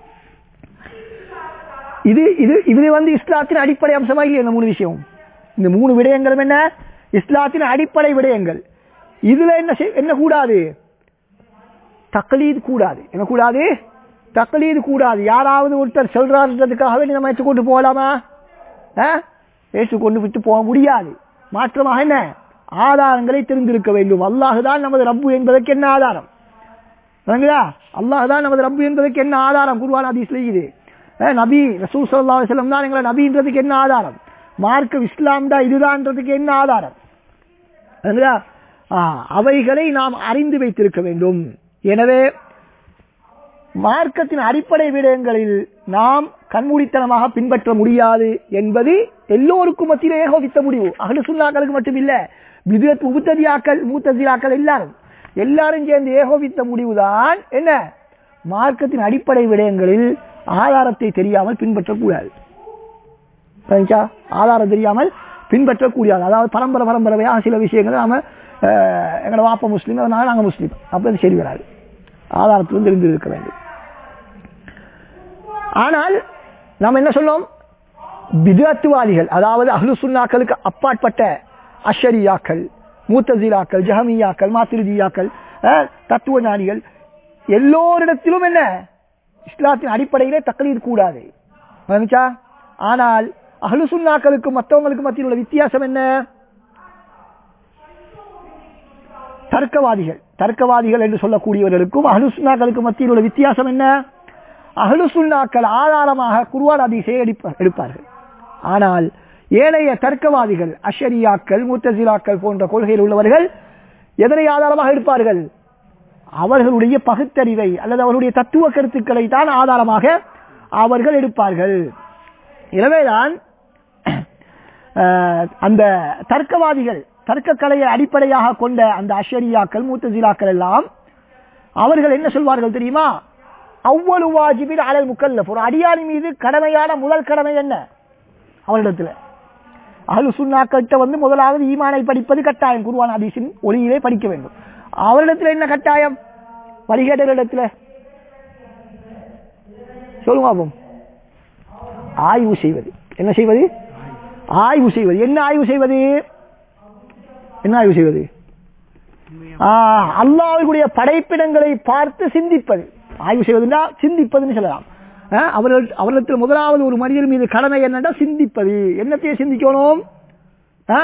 A: இது இது இது வந்து இஸ்லாத்தின் அடிப்படை அம்சமா இல்லையா இந்த மூணு விஷயம் இந்த மூணு விடயங்களும் என்ன இஸ்லாத்தின் அடிப்படை விடயங்கள் இதுல என்ன செய்- என்ன கூடாது தக்லீது கூடாது என்ன கூடாது தக்லீது கூடாது யாராவது ஒருத்தர் சொல்றாருன்றதுக்காக வேண்டி நம்ம ஏற்றுக்கொண்டு போகலாமா ஆ? ஏற்றுக்கொண்டு விட்டு போக முடியாது மாற்றமாக என்ன ஆதாரங்களை தெரிந்திருக்க வேண்டும் அல்லாஹுதான் நமது ரப்பு என்பதற்கு என்ன ஆதாரம் விளங்குதா அல்லாஹுதான் நமது ரப்பு என்பதற்கு என்ன ஆதாரம் குருவான் ஹதீஸ்ல இது அஹ் நபி ரசூல் ஸல்லல்லாஹு அலைஹி வஸல்லம் தான் எங்களை நபின்றதுக்கு என்ன ஆதாரம் மார்க்கம் இஸ்லாம்டா இதுதான்றதுக்கு என்ன ஆதாரம் விளங்குதா? ஆ, அவைகளை நாம் அறிந்து வைத்திருக்க வேண்டும் எனவே மார்க்கத்தின் அடிப்படை விடயங்களில் நாம் கண்மூடித்தனமாக பின்பற்ற முடியாது என்பது எல்லோருக்கும் மத்தியிலே ஏகோபித்த முடிவு அகல சுண்ணாக்களுக்கு மட்டும் இல்ல விதத் உபத்ததியாக்கள் மூத்ததியாக்கள் எல்லாரும் எல்லாரும் சேர்ந்து ஏகோபித்த முடிவுதான் என்ன மார்க்கத்தின் அடிப்படை விடயங்களில் ஆதாரத்தை தெரியாமல் பின்பற்றக்கூடாது சரிங்களா? ஆதாரம் தெரியாமல் பின்பற்றக்கூடியது அதாவது பரம்பரை பரம்பரையாக சில விஷயங்கள் நாம அஹ், எங்களோட வாப்ப முஸ்லீம் அதனால நாங்க முஸ்லீம் அப்ப அது சரி வராது ஆதாரத்திலும் தெரிந்திருக்க வேண்டும் ஆனால் நாம் என்ன சொல்லும் பிதத்துவாதிகள் அதாவது அஹ்லு சுன்னாக்களுக்கு அப்பாற்பட்ட அஷரியாக்கள் மூத்தசிலாக்கள் ஜஹமியாக்கள் மாத்திருதியாக்கள் அஹ், தத்துவ ஞானிகள் எல்லோரிடத்திலும் என்ன இஸ்லாத்தின் அடிப்படையிலே தக்லீத் கூடாது வந்துச்சா ஆனால் அஹ்லு சுன்னாக்களுக்கு மற்றவங்களுக்கு மத்தியில் உள்ள வித்தியாசம் என்ன தர்க்கவாதிகள் தர்க்கவாதிகள் என்று சொல்லக்கூடியவர்களுக்கும் அஹ்லுசுன்னாக்களுக்கு மத்தியில் உள்ள வித்தியாசம் என்ன அஹ்லுசுன்னாக்கள் ஆதாரமாக குர்ஆன் ஹதீஸை எடுப்ப- எடுப்பார்கள் ஆனால் ஏனைய தர்க்கவாதிகள் அஷரியாக்கள் முத்தசிலாக்கள் போன்ற கொள்கையில் உள்ளவர்கள் எதனை ஆதாரமாக எடுப்பார்கள் அவர்களுடைய பகுத்தறிவை அல்லது அவர்களுடைய தத்துவ கருத்துக்களை தான் ஆதாரமாக அவர்கள் எடுப்பார்கள் எனவேதான் அஹ், அந்த தர்க்கவாதிகள் தர்க்கக்கலையை அடிப்படையாக கொண்ட அந்த அஷரியாக்கள் மூத்தசிலாக்கள் எல்லாம் அவர்கள் என்ன சொல்வார்கள் தெரியுமா அவ்வளவு வாஜிபில் அலல் முக்கல்லப் ஒரு அடியாளி மீது கடமையான முதல் கடமை என்ன அவரிடத்துல அஹ்லு சுன்னாக்கிட்ட வந்து முதலாவது ஈமானை படிப்பது கட்டாயம் குருவான் ஹதீஸின் ஒளியிலே படிக்க வேண்டும் அவரிடத்துல என்ன கட்டாயம் வழிகேட்டரிடத்துல சொல்லுங்க பாப்போம். ஆய்வு செய்வது என்ன செய்வது ஆய்வு செய்வது என்ன ஆய்வு செய்வது என்ன ஆய்வு செய்வது அல்லாஹ்வுடைய படைப்பிடங்களை பார்த்து சிந்திப்பது ஆய்வு செய்வதுன்னா சிந்திப்பதுன்னு சொல்லலாம் ஆ, அவர்கள் அவர்களிடத்தில் முதலாவது ஒரு மனிதர் மீது கடமை என்னன்னா சிந்திப்பது என்னத்தையே சிந்திக்கணும் ஆ?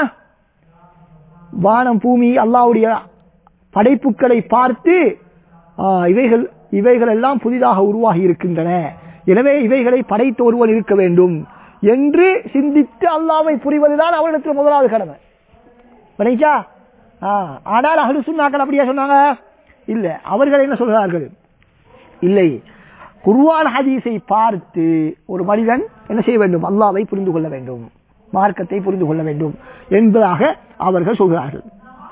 A: வானம் பூமி அல்லாஹ்வுடைய படைப்புகளை பார்த்து ஆ, இவைகள் இவைகள் எல்லாம் புதிதாக உருவாகி இருக்கின்றன எனவே இவைகளை படைத்த ஒருவன் இருக்க வேண்டும் என்று சிந்தித்து அல்லாவை புரிவதுதான் அவரிடத்தில் முதலாவது கடமை விளைச்சா ஆனால் அகடு சுண்ணாக்கள் அப்படியா சொன்னாங்க இல்ல அவர்கள் என்ன சொல்கிறார்கள் இல்லை குர்ஆன் ஹதீஸை பார்த்து ஒரு மனிதன் என்ன செய்ய வேண்டும் அல்லாவை புரிந்து கொள்ள வேண்டும் மார்க்கத்தை புரிந்து கொள்ள வேண்டும் என்பதாக அவர்கள் சொல்கிறார்கள்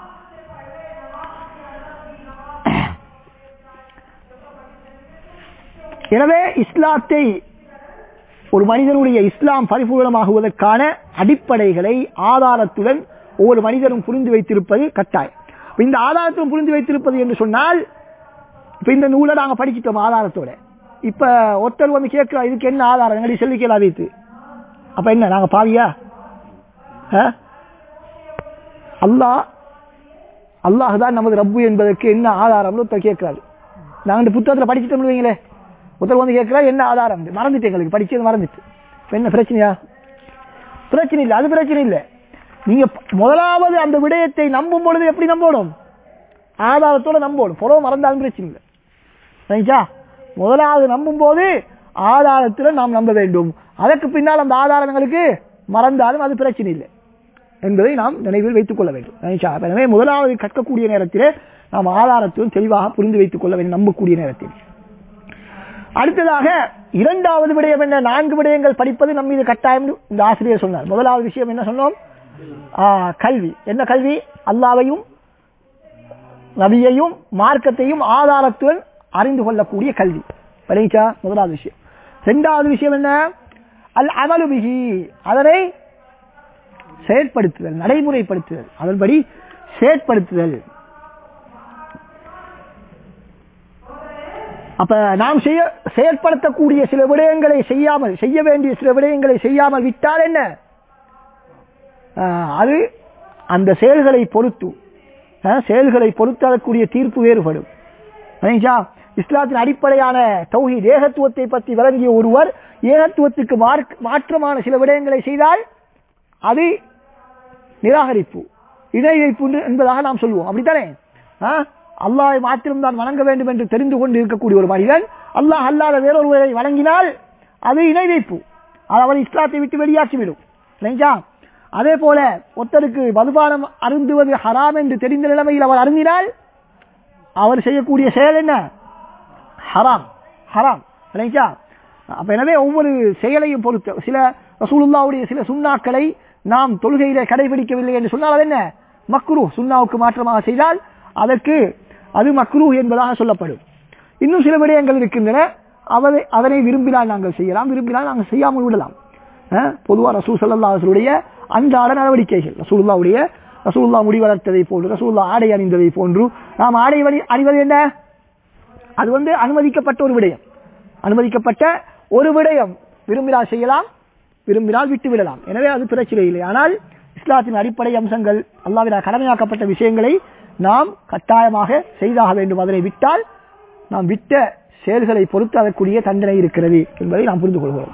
A: எனவே இஸ்லாத்தை ஒரு மனிதனுடைய இஸ்லாம் பரிபூர்ணமாகுவதற்கான அடிப்படைகளை ஆதாரத்துடன் ஒவ்வொரு மனிதனும் புரிந்து வைத்திருப்பது கட்டாயம் இப்ப இந்த ஆதாரத்துடன் புரிந்து வைத்திருப்பது என்று சொன்னால் இப்ப இந்த நூலை நாங்க படிச்சிட்டோம் ஆதாரத்தோட இப்ப ஒருத்தர் வந்து கேட்கிறா இதுக்கு என்ன ஆதாரம் எங்கடி செல்வி கேளா வைத்து அப்ப என்ன நாங்க பாவியா ஆ? அல்லாஹ் அல்லாஹ் தான் நமது ரப்பு என்பதற்கு என்ன ஆதாரம்னு ஒருத்தர் கேட்கிறாரு நாங்க இந்த புத்தகத்துல படிச்சுட்டோம் வைங்களே ஒருத்தர் வந்து கேட்கிறா என்ன ஆதாரம் மறந்துட்டு எங்களுக்கு படிச்சது மறந்துட்டு இப்ப என்ன பிரச்சனையா பிரச்சனை இல்லை அது பிரச்சனை இல்லை நீங்க முதலாவது அந்த விடயத்தை நம்பும் பொழுது எப்படி நம்பணும் ஆதாரத்தோட நம்பணும் புறவு மறந்தாலும் பிரச்சனை இல்லை சரிங்களா முதலாவது நம்பும் போது ஆதாரத்தில் நாம் நம்ப வேண்டும் அதற்கு பின்னால் அந்த ஆதாரங்களுக்கு மறந்தாலும் அது பிரச்சனை இல்லை என்பதை நாம் நினைவில் வைத்துக் கொள்ள வேண்டும் சரிங்களா? அப்ப எனவே முதலாவது கற்கக்கூடிய நேரத்திலே நாம் ஆதாரத்துடன் தெளிவாக புரிந்து வைத்துக் கொள்ள வேண்டும் நம்பக்கூடிய நேரத்தில் அடுத்ததாக இரண்டாவது விடயம் என்ன நான்கு விடயங்கள் படிப்பது நம் மீது கட்டாயம் இந்த ஆசிரியர் சொன்னார் முதலாவது விஷயம் என்ன சொன்னோம் ஆ, கல்வி என்ன கல்வி அல்லாவையும் நபியையும் மார்க்கத்தையும் ஆதாரத்துடன் அறிந்து கொள்ளக்கூடிய கல்வி விளைச்சா முதலாவது விஷயம் இரண்டாவது விஷயம் என்ன அல் அமலு பிஹி அதனை செயற்படுத்துதல் நடைமுறைப்படுத்துதல் அதன்படி செயற்படுத்துதல் அப்ப நாம் செய்ய செயற்படுத்தக்கூடிய சில விடயங்களை செய்யாமல் செய்ய வேண்டிய சில விடயங்களை செய்யாமல் விட்டால் என்ன ஆஹ், அது அந்த செயல்களை பொறுத்து ஆஹ், செயல்களை பொறுத்து அதற்குரிய தீர்ப்பு வேறுபடும் சரிங்களா? இஸ்லாத்தின் அடிப்படையான தௌஹீத் ஏகத்துவத்தை பற்றி விளங்கிய ஒருவர் ஏகத்துவத்துக்கு மார்க்- மாற்றமான சில விடயங்களை செய்தால் அது நிராகரிப்பு இணை வைப்பு என்று- என்பதாக நாம் சொல்லுவோம் அப்படித்தானே ஆ? அல்லாஹை மாத்திரம் தான் வணங்க வேண்டும் என்று தெரிந்து கொண்டு இருக்கக்கூடிய ஒரு மனிதன் அல்லாஹ் அல்லாத வேறொருவரை வணங்கினால் அது இணை வைப்பு அது அவர் இஸ்லாத்தை விட்டு வெளியாக்கிவிடும் இல்லைங்களா அதே போல ஒருத்தருக்கு மதுபானம் அருந்துவது ஹராம் என்று தெரிந்த நிலைமையில் அவர் அருந்தினால் அவர் செய்யக்கூடிய செயல் என்ன ஹராம் ஹராம் இல்லைங்களா அப்ப எனவே ஒவ்வொரு செயலையும் பொறுத்து சில ரசூலுல்லாவுடைய சில சுண்ணாக்களை நாம் தொழுகையில கடைபிடிக்கவில்லை என்று சொன்னால் அது என்ன மக்ரு சுண்ணாவுக்கு மாற்றமாக செய்தால் அதற்கு அது மக்ரு என்பதாக சொல்லப்படும் இன்னும் சில விடயங்கள் இருக்கின்றன அவரை அதனை விரும்பினால் நாங்கள் செய்யலாம் விரும்பினால் நாங்கள் செய்யாமல் விடலாம் அஹ், பொதுவா ரசூல் சல்லாஹுடைய அன்றாட நடவடிக்கைகள் ரசூலுல்லாவுடைய ரசூலுல்லா முடி வளர்த்ததை போன்று ரசூலுல்லா ஆடை அணிந்ததை போன்று நாம் ஆடை அணி- அணிவது என்ன அது வந்து அனுமதிக்கப்பட்ட ஒரு விடயம் அனுமதிக்கப்பட்ட ஒரு விடயம் விரும்பினால் செய்யலாம் விரும்பினால் விட்டு விடலாம் எனவே அது பிரச்சனை இல்லை ஆனால் இஸ்லாத்தின் அடிப்படை அம்சங்கள் அல்லாவினால் கடமையாக்கப்பட்ட விஷயங்களை நாம் கட்டாயமாக செய்தாக வேண்டும் அதனை விட்டால் நாம் விட்ட செயல்களை பொறுத்து அதற்குரிய தண்டனை இருக்கிறது என்பதை நாம் புரிந்து கொள்கிறோம்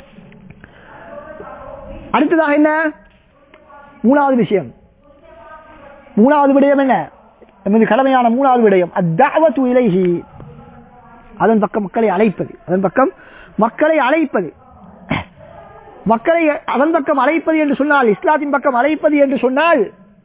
A: அடுத்ததாக என்ன மூணாவது விஷயம் மூணாவது விடயம் என்ன நமது கடமையான மூணாவது விடயம் அத்தாவத்து இலைஹி அதன் பக்கம் மக்களை அழைப்பது அதன் பக்கம் மக்களை அழைப்பது மக்களை அதன் பக்கம் அழைப்பது என்று சொன்னால் இஸ்லாத்தின் பக்கம் அழைப்பது என்று சொன்னால்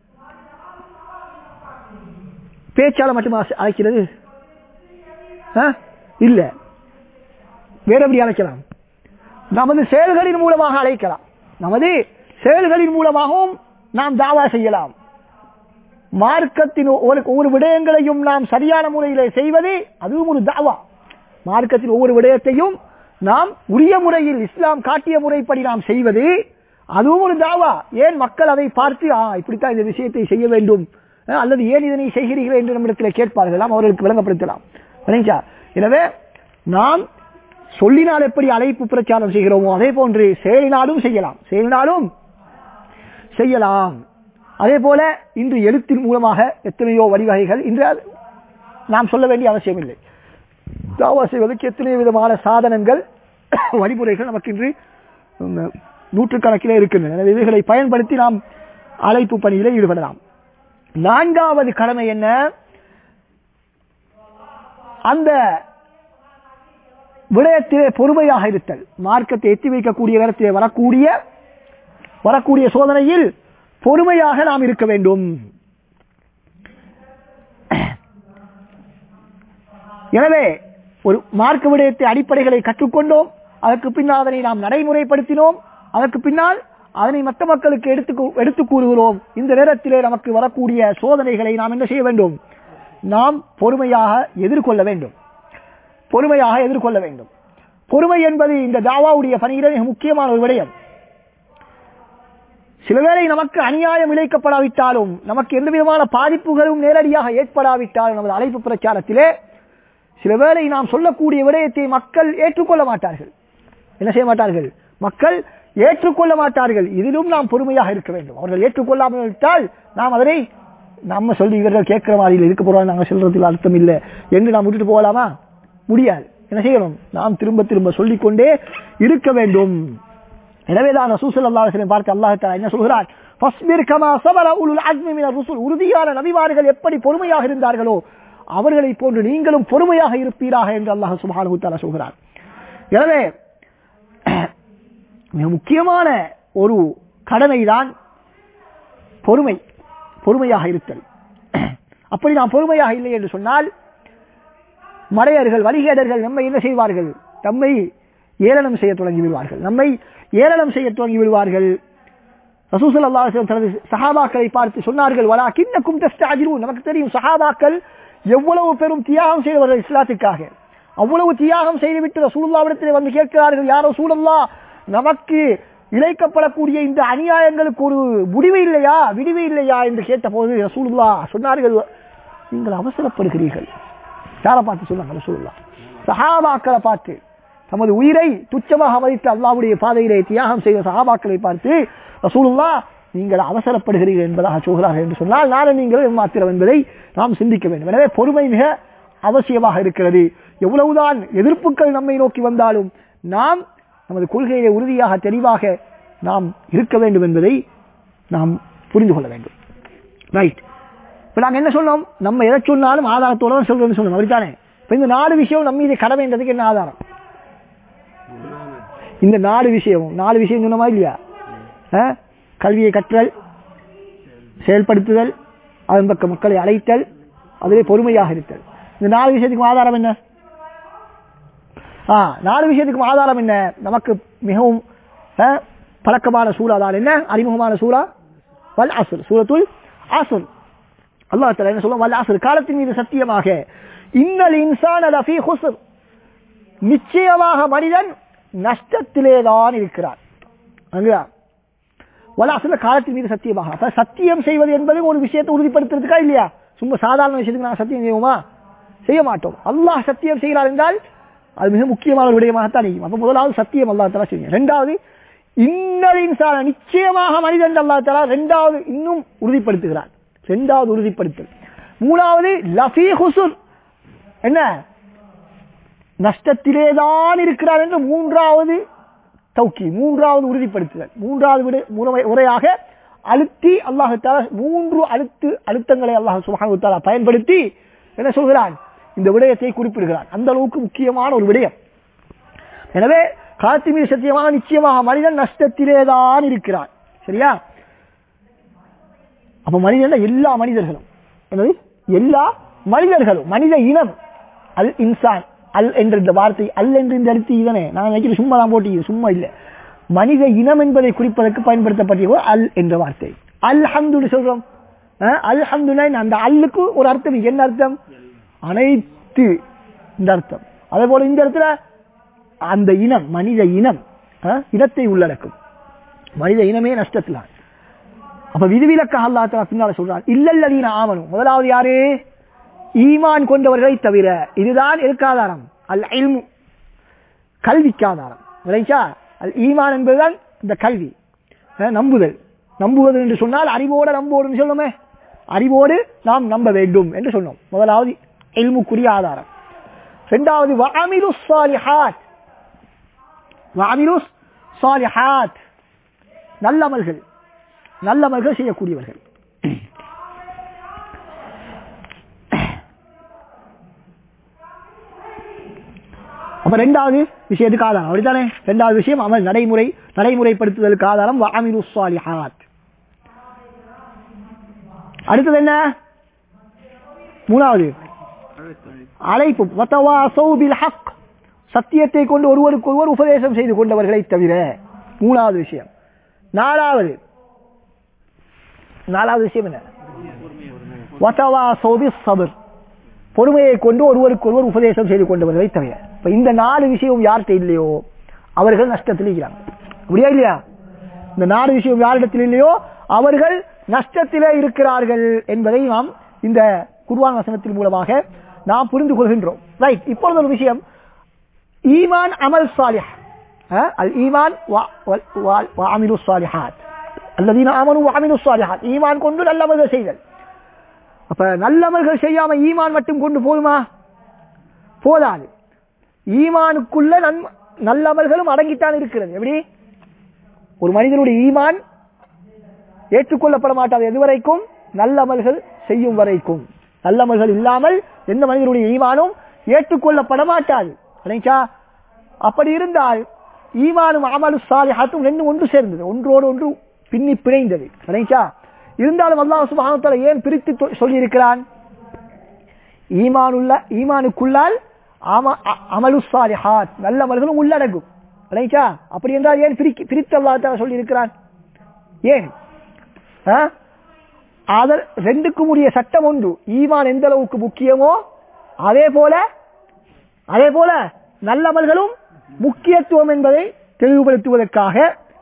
A: பேச்சால மட்டுமா அழைக்கிறது ஆ? இல்ல வேற எப்படி அழைக்கலாம் நமது செயல்களின் மூலமாக அழைக்கலாம் நமது செயல்களின் மூலமாகவும் நாம் தாவா செய்யலாம் மார்க்கத்தின் ஒவ்வொரு ஒவ்வொரு விடயங்களையும் நாம் சரியான முறையிலே செய்வது அதுவும் ஒரு தாவா மார்க்கத்தின் ஒவ்வொரு விடயத்தையும் நாம் உரிய முறையில் இஸ்லாம் காட்டிய முறைப்படி நாம் செய்வது அதுவும் ஒரு தாவா ஏன் மக்கள் அதை பார்த்து ஆ இப்படித்தான் இந்த விஷயத்தை செய்ய வேண்டும் அஹ், அல்லது ஏன் இதனை செய்கிறீர்கள் என்று நம்மிடத்தில் கேட்பார்கள் நாம் அவர்களுக்கு விளங்கப்படுத்தலாம் விளங்கிச்சா? எனவே நாம் சொல்லினால் எப்படி அழைப்பு பிரச்சாரம் செய்கிறோமோ அதே போன்று செயலினாலும் செய்யலாம் செயலினாலும் செய்யலாம் அதே போல இன்று எழுத்தின் மூலமாக எத்தனையோ வழிவகைகள் இன்று அது நாம் சொல்ல வேண்டிய அவசியம் இல்லை தாவா செய்வதற்கு எத்தனை விதமான சாதனங்கள் வழிமுறைகள் நமக்கு இன்று உம், நூற்றுக்கணக்கிலே இருக்கின்றன எனவே இவைகளை பயன்படுத்தி நாம் அழைப்பு பணியிலே ஈடுபடலாம் நான்காவது கடமை என்ன அந்த விடயத்திலே பொறுமையாக இருத்தல் மார்க்கத்தை எத்தி வைக்கக்கூடிய நேரத்திலே வரக்கூடிய வரக்கூடிய சோதனையில் பொறுமையாக நாம் இருக்க வேண்டும் எனவே ஒரு மார்க்க விடயத்தை அடிப்படைகளை கற்றுக்கொண்டோம் அதற்கு பின்னால் அதனை நாம் நடைமுறைப்படுத்தினோம் அதற்கு பின்னால் அதனை மற்ற மக்களுக்கு எடுத்து கூ- எடுத்துக் கூறுகிறோம் இந்த நேரத்திலே நமக்கு வரக்கூடிய சோதனைகளை நாம் என்ன செய்ய வேண்டும் நாம் பொறுமையாக எதிர்கொள்ள வேண்டும் பொறுமையாக எதிர்கொள்ள வேண்டும் பொறுமை என்பது இந்த தாவாவுடைய பணியில மிக முக்கியமான ஒரு விடயம் சிலவேளை நமக்கு அநியாயம் இழைக்கப்படாவிட்டாலும் நமக்கு எந்த விதமான பாதிப்புகளும் நேரடியாக ஏற்படாவிட்டாலும் நமது அழைப்பு பிரச்சாரத்திலே சில வேளை நாம் சொல்லக்கூடிய விடயத்தை மக்கள் ஏற்றுக்கொள்ள மாட்டார்கள் என்ன செய்ய மாட்டார்கள் மக்கள் ஏற்றுக்கொள்ள மாட்டார்கள் இதிலும் நாம் பொறுமையாக இருக்க வேண்டும் அவர்கள் ஏற்றுக்கொள்ளாமல் விட்டால் நாம் அதனை நம்ம சொல்லி இவர்கள் கேட்கிற மாதிரி இல்லை, இருக்க போறாங்க நாங்கள் சொல்றதுல அர்த்தம் இல்லை என்று நாம் விட்டுட்டு போகலாமா முடியாது என்ன செய்யணும் நாம் திரும்ப திரும்ப சொல்லிக்கொண்டே இருக்க வேண்டும் எனவேதான் ரசூல் அல்லாஹ் பார்த்து அல்லாஹ் தஆலா என்ன சொல்கிறார் ஃபஸ்பிர் கமா சபர உலுல் அஸ்மி மினர் ருசுல் உறுதியான நபிமார்கள் எப்படி பொறுமையாக இருந்தார்களோ அவர்களை போன்று நீங்களும் பொறுமையாக இருப்பீராக என்று அல்லாஹ் சுப்ஹானஹு தஆலா சொல்கிறார் எனவே மிக முக்கியமான ஒரு கடமைதான் பொறுமை பொறுமையாக இருத்தல் அப்படி நாம் பொறுமையாக இல்லை என்று சொன்னால் மடையர்கள் வழிகேடர்கள் நம்மை என்ன செய்வார்கள் நம்மை ஏளனம் செய்ய தொடங்கி விடுவார்கள் நம்மை ஏளனம் செய்ய தொடங்கி விடுவார்கள் ரசூசல் அல்லாஹ் தனது சஹாபாக்களை பார்த்து சொன்னார்கள் வலா கிண்ணக்கும் தஸ்தாஜிரும் நமக்கு தெரியும் சஹாபாக்கள் எவ்வளவு பெரும் தியாகம் செய்தவர்கள் இஸ்லாத்துக்காக அவ்வளவு தியாகம் செய்துவிட்டு ரசூலுல்லாவிடத்தில் வந்து கேட்கிறார்கள் யாரோ சூழல்லா நமக்கு இழைக்கப்படக்கூடிய இந்த அநியாயங்களுக்கு ஒரு முடிவு இல்லையா விடிவு இல்லையா என்று கேட்டபோது ரசூலுல்லா சொன்னார்கள் நீங்கள் அவசரப்படுகிறீர்கள் யாரை பார்த்து சொன்னாங்க ரசூலுல்லா சஹாபாக்களை பார்த்து தமது உயிரை துச்சமாக மதித்து அல்லாவுடைய பாதையிலே தியாகம் செய்த சஹாபாக்களை பார்த்து ரசூலுல்லா நீங்கள் அவசரப்படுகிறீர்கள் என்பதாக சொல்கிறார்கள் என்று சொன்னால் நானும் நீங்கள் மாத்திரம் என்பதை நாம் சிந்திக்க வேண்டும் எனவே பொறுமை மிக அவசியமாக இருக்கிறது எவ்வளவுதான் எதிர்ப்புகள் நம்மை நோக்கி வந்தாலும் நாம் நமது கொள்கையிலே உறுதியாக தெளிவாக நாம் இருக்க வேண்டும் என்பதை நாம் புரிந்து கொள்ள வேண்டும் ரைட் இப்ப நாங்க என்ன சொன்னோம் நம்ம எதை சொன்னாலும் ஆதாரத்தோட தான் சொல்றோம்னு சொன்னோம் அப்படித்தானே இப்ப இந்த நாலு விஷயம் நம்ம மீது கடமைன்றதுக்கு என்ன ஆதாரம் இந்த நாலு விஷயம் நாலு விஷயம் சொன்னமா இல்லையா ஆ? கல்வியை கற்றல் செயல்படுத்துதல் அதன் பக்கம் மக்களை அழைத்தல் அதிலே பொறுமையாக இருத்தல் இந்த நாலு விஷயத்துக்கும் ஆதாரம் என்ன ஆ நாலு விஷயத்துக்கும் ஆதாரம் என்ன நமக்கு மிகவும் ஆ, பழக்கமான சூறா தான் என்ன அறிமுகமான சூறா வல் அசுர் சூரத்துல் அசுர் அல்லாஹ் தஆலா என்ன சொல்லுவோம் வல் அசுர் காலத்தின் மீது சத்தியமாக இன்னல் இன்சான லஃபீ ஹுஸ்ர் நிச்சயமாக மனிதன் நஷ்டத்திலே தான் இருக்கிறார் அங்கா வலாசுல காலத்தின் மீது சத்தியமாக அப்ப சத்தியம் செய்வது என்பது ஒரு விஷயத்தை உறுதிப்படுத்துறதுக்கா இல்லையா சும்மா சாதாரண விஷயத்துக்கு நாங்கள் சத்தியம் செய்வோமா செய்ய மாட்டோம் அல்லாஹ் சத்தியம் செய்கிறார் என்றால் அது மிக முக்கியமான ஒரு விடயமாகத்தான் இருக்கும் அப்ப முதலாவது சத்தியம் அல்லா தலா செய்யும் ரெண்டாவது இன்னல் இன்சான நிச்சயமாக மனிதன் அல்லா தலா ரெண்டாவது இன்னும் உறுதிப்படுத்துகிறார் ரெண்டாவது உறுதிப்படுத்தல் மூணாவது லஃபி ஹுசுர் என்ன நஷ்டத்திலே தான் இருக்கிறார் என்று மூன்றாவது தௌக்கி மூன்றாவது உறுதிப்படுத்துதல் மூன்றாவது விட முறை- முறையாக அழுத்தி அல்லாஹு தாலா மூன்று அழுத்து அழுத்தங்களை அல்லாஹ் சுபஹானஹு தஆலா பயன்படுத்தி என்ன சொல்கிறான் இந்த விடயத்தை குறிப்பிடுகிறான் அந்த அளவுக்கு முக்கியமான ஒரு விடயம் எனவே காத்து மீது சத்தியமாக நிச்சயமாக மனிதன் நஷ்டத்திலே தான் இருக்கிறான் சரியா அப்ப மனிதன் எல்லா மனிதர்களும் என்னது எல்லா மனிதர்களும் மனித இனம் அல் இன்சான் அல் என்ற இந்த வார்த்தை அல் என்று இந்த எழுத்து இதனே நான் நினைக்கிறேன் சும்மா தான் போட்டு சும்மா இல்ல மனித இனம் என்பதை குறிப்பதற்கு பயன்படுத்தப்பட்டிய ஒரு அல் என்ற வார்த்தை அல் ஹம்துன்னு சொல்றோம் அல் ஹம்துனா அந்த அல்லுக்கு ஒரு அர்த்தம் இருக்கு. என்ன அர்த்தம் அனைத்து இந்த அர்த்தம் அதே போல இந்த இடத்துல அந்த இனம் மனித இனம் அஹ், இனத்தை உள்ளடக்கும் மனித இனமே நஷ்டத்தில் அப்ப விதிவிலக்காக அல்லா தஆலா பின்னால சொல்றான் இல்லல்லதீன ஆமனு முதலாவது யாரு ஈமான் கொண்டவர்களை தவிர இதுதான் எதுக்கு ஆதாரம் அல் இல்மு கல்விக்கு ஆதாரம் விளைச்சா அல் ஈமான் என்பதுதான் இந்த கல்வி அஹ், நம்புதல் நம்புவது என்று சொன்னால் அறிவோடு நம்புவோடு சொல்லுமே அறிவோடு நாம் நம்ப வேண்டும் என்று சொன்னோம் முதலாவது இல்முக்குரிய ஆதாரம் இரண்டாவது வஅமிலு ஸாலிஹாத் வஅமிலு ஸாலிஹாத் நல்லமல்கள் நல்லமல்கள் செய்யக்கூடியவர்கள் அப்ப ரெண்டாவது விஷயத்துக்கு ஆதாரம் அப்படித்தானே ரெண்டாவது விஷயம் அமல் நடைமுறை நடைமுறைப்படுத்துதலுக்கு ஆதாரம் வஅமிலு ஸாலிஹாத் அடுத்தது என்ன மூணாவது அழைப்பு வத்தவாசௌ பில் ஹக் சத்தியத்தை கொண்டு ஒருவருக்கு ஒருவர் உபதேசம் செய்து கொண்டவர்களை தவிர மூணாவது விஷயம் நாலாவது நாலாவது விஷயம் என்ன வதவாசௌ பிஸ்ஸப்ர். பொறுமையை கொண்டு ஒருவருக்கு ஒருவர் உபதேசம் செய்து கொண்டு வருவதை தவிர இப்ப இந்த நாலு விஷயம் யார்கிட்ட இல்லையோ அவர்கள் நஷ்டத்தில் இருக்கிறாங்க அப்படியா இல்லையா இந்த நாலு விஷயம் யாரிடத்தில் இல்லையோ அவர்கள் நஷ்டத்திலே இருக்கிறார்கள் என்பதை நாம் இந்த குர்வான் வசனத்தின் மூலமாக நாம் புரிந்து கொள்கின்றோம் ரைட் இப்பொழுது ஒரு விஷயம் ஈமான் அமல் சாலிஹ் அஹ், அல் ஈமான் வ- வ- வ- வஅமிலு ஸாலிஹாத் அல்லதீன ஆமனு வஅமிலு ஸாலிஹாத் ஈமான் கொண்டு நல்லமல்கள் செய்தல் அப்ப நல்லமல்கள் செய்யாம ஈமான் மட்டும் கொண்டு போதுமா போதாது ஈமானுக்குள்ள நன்ம நல்லமல்களும் அடங்கித்தான் இருக்கிறது எப்படி ஒரு மனிதனுடைய ஈமான் ஏற்றுக்கொள்ளப்பட மாட்டாது எதுவரைக்கும் நல்லமல்கள் செய்யும் வரைக்கும் நல்லமல்கள் இல்லாமல் எந்த மனிதனுடைய ஈமானும் ஏற்றுக்கொள்ளப்பட மாட்டாது இல்லைங்களா அப்படி இருந்தால் ஈமானும் அமலு சாலிஹாத்தும் ரெண்டும் ஒன்று சேர்ந்தது ஒன்றோடு ஒன்று பின்னி பிணைந்தது இல்லைங்களா இருந்தாலும் அல்லாஹ் சுப்ஹானஹு வ தஆலா ஏன் பிரித்து தொ- சொல்லியிருக்கிறான் ஈமானுள்ள ஈமானுக்குள்ளால் அம- அ- அமலு சாலிஹாத் நல்ல அமல்களும் உள்ளடங்கும் இல்லைங்களா அப்படி என்றால் ஏன் பிரிக்க பிரித்து அல்லாஹ் தஆலா சொல்லியிருக்கிறான் ஏன் ஆ? அதர் ரெண்டுக்கும் உரிய சட்டம் ஒன்று ஈமான் எந்த அளவுக்கு முக்கியமோ அதே போல அதே போல நல்லமல்களும் முக்கியத்துவம் என்பதை தெளிவுபடுத்துவதற்காக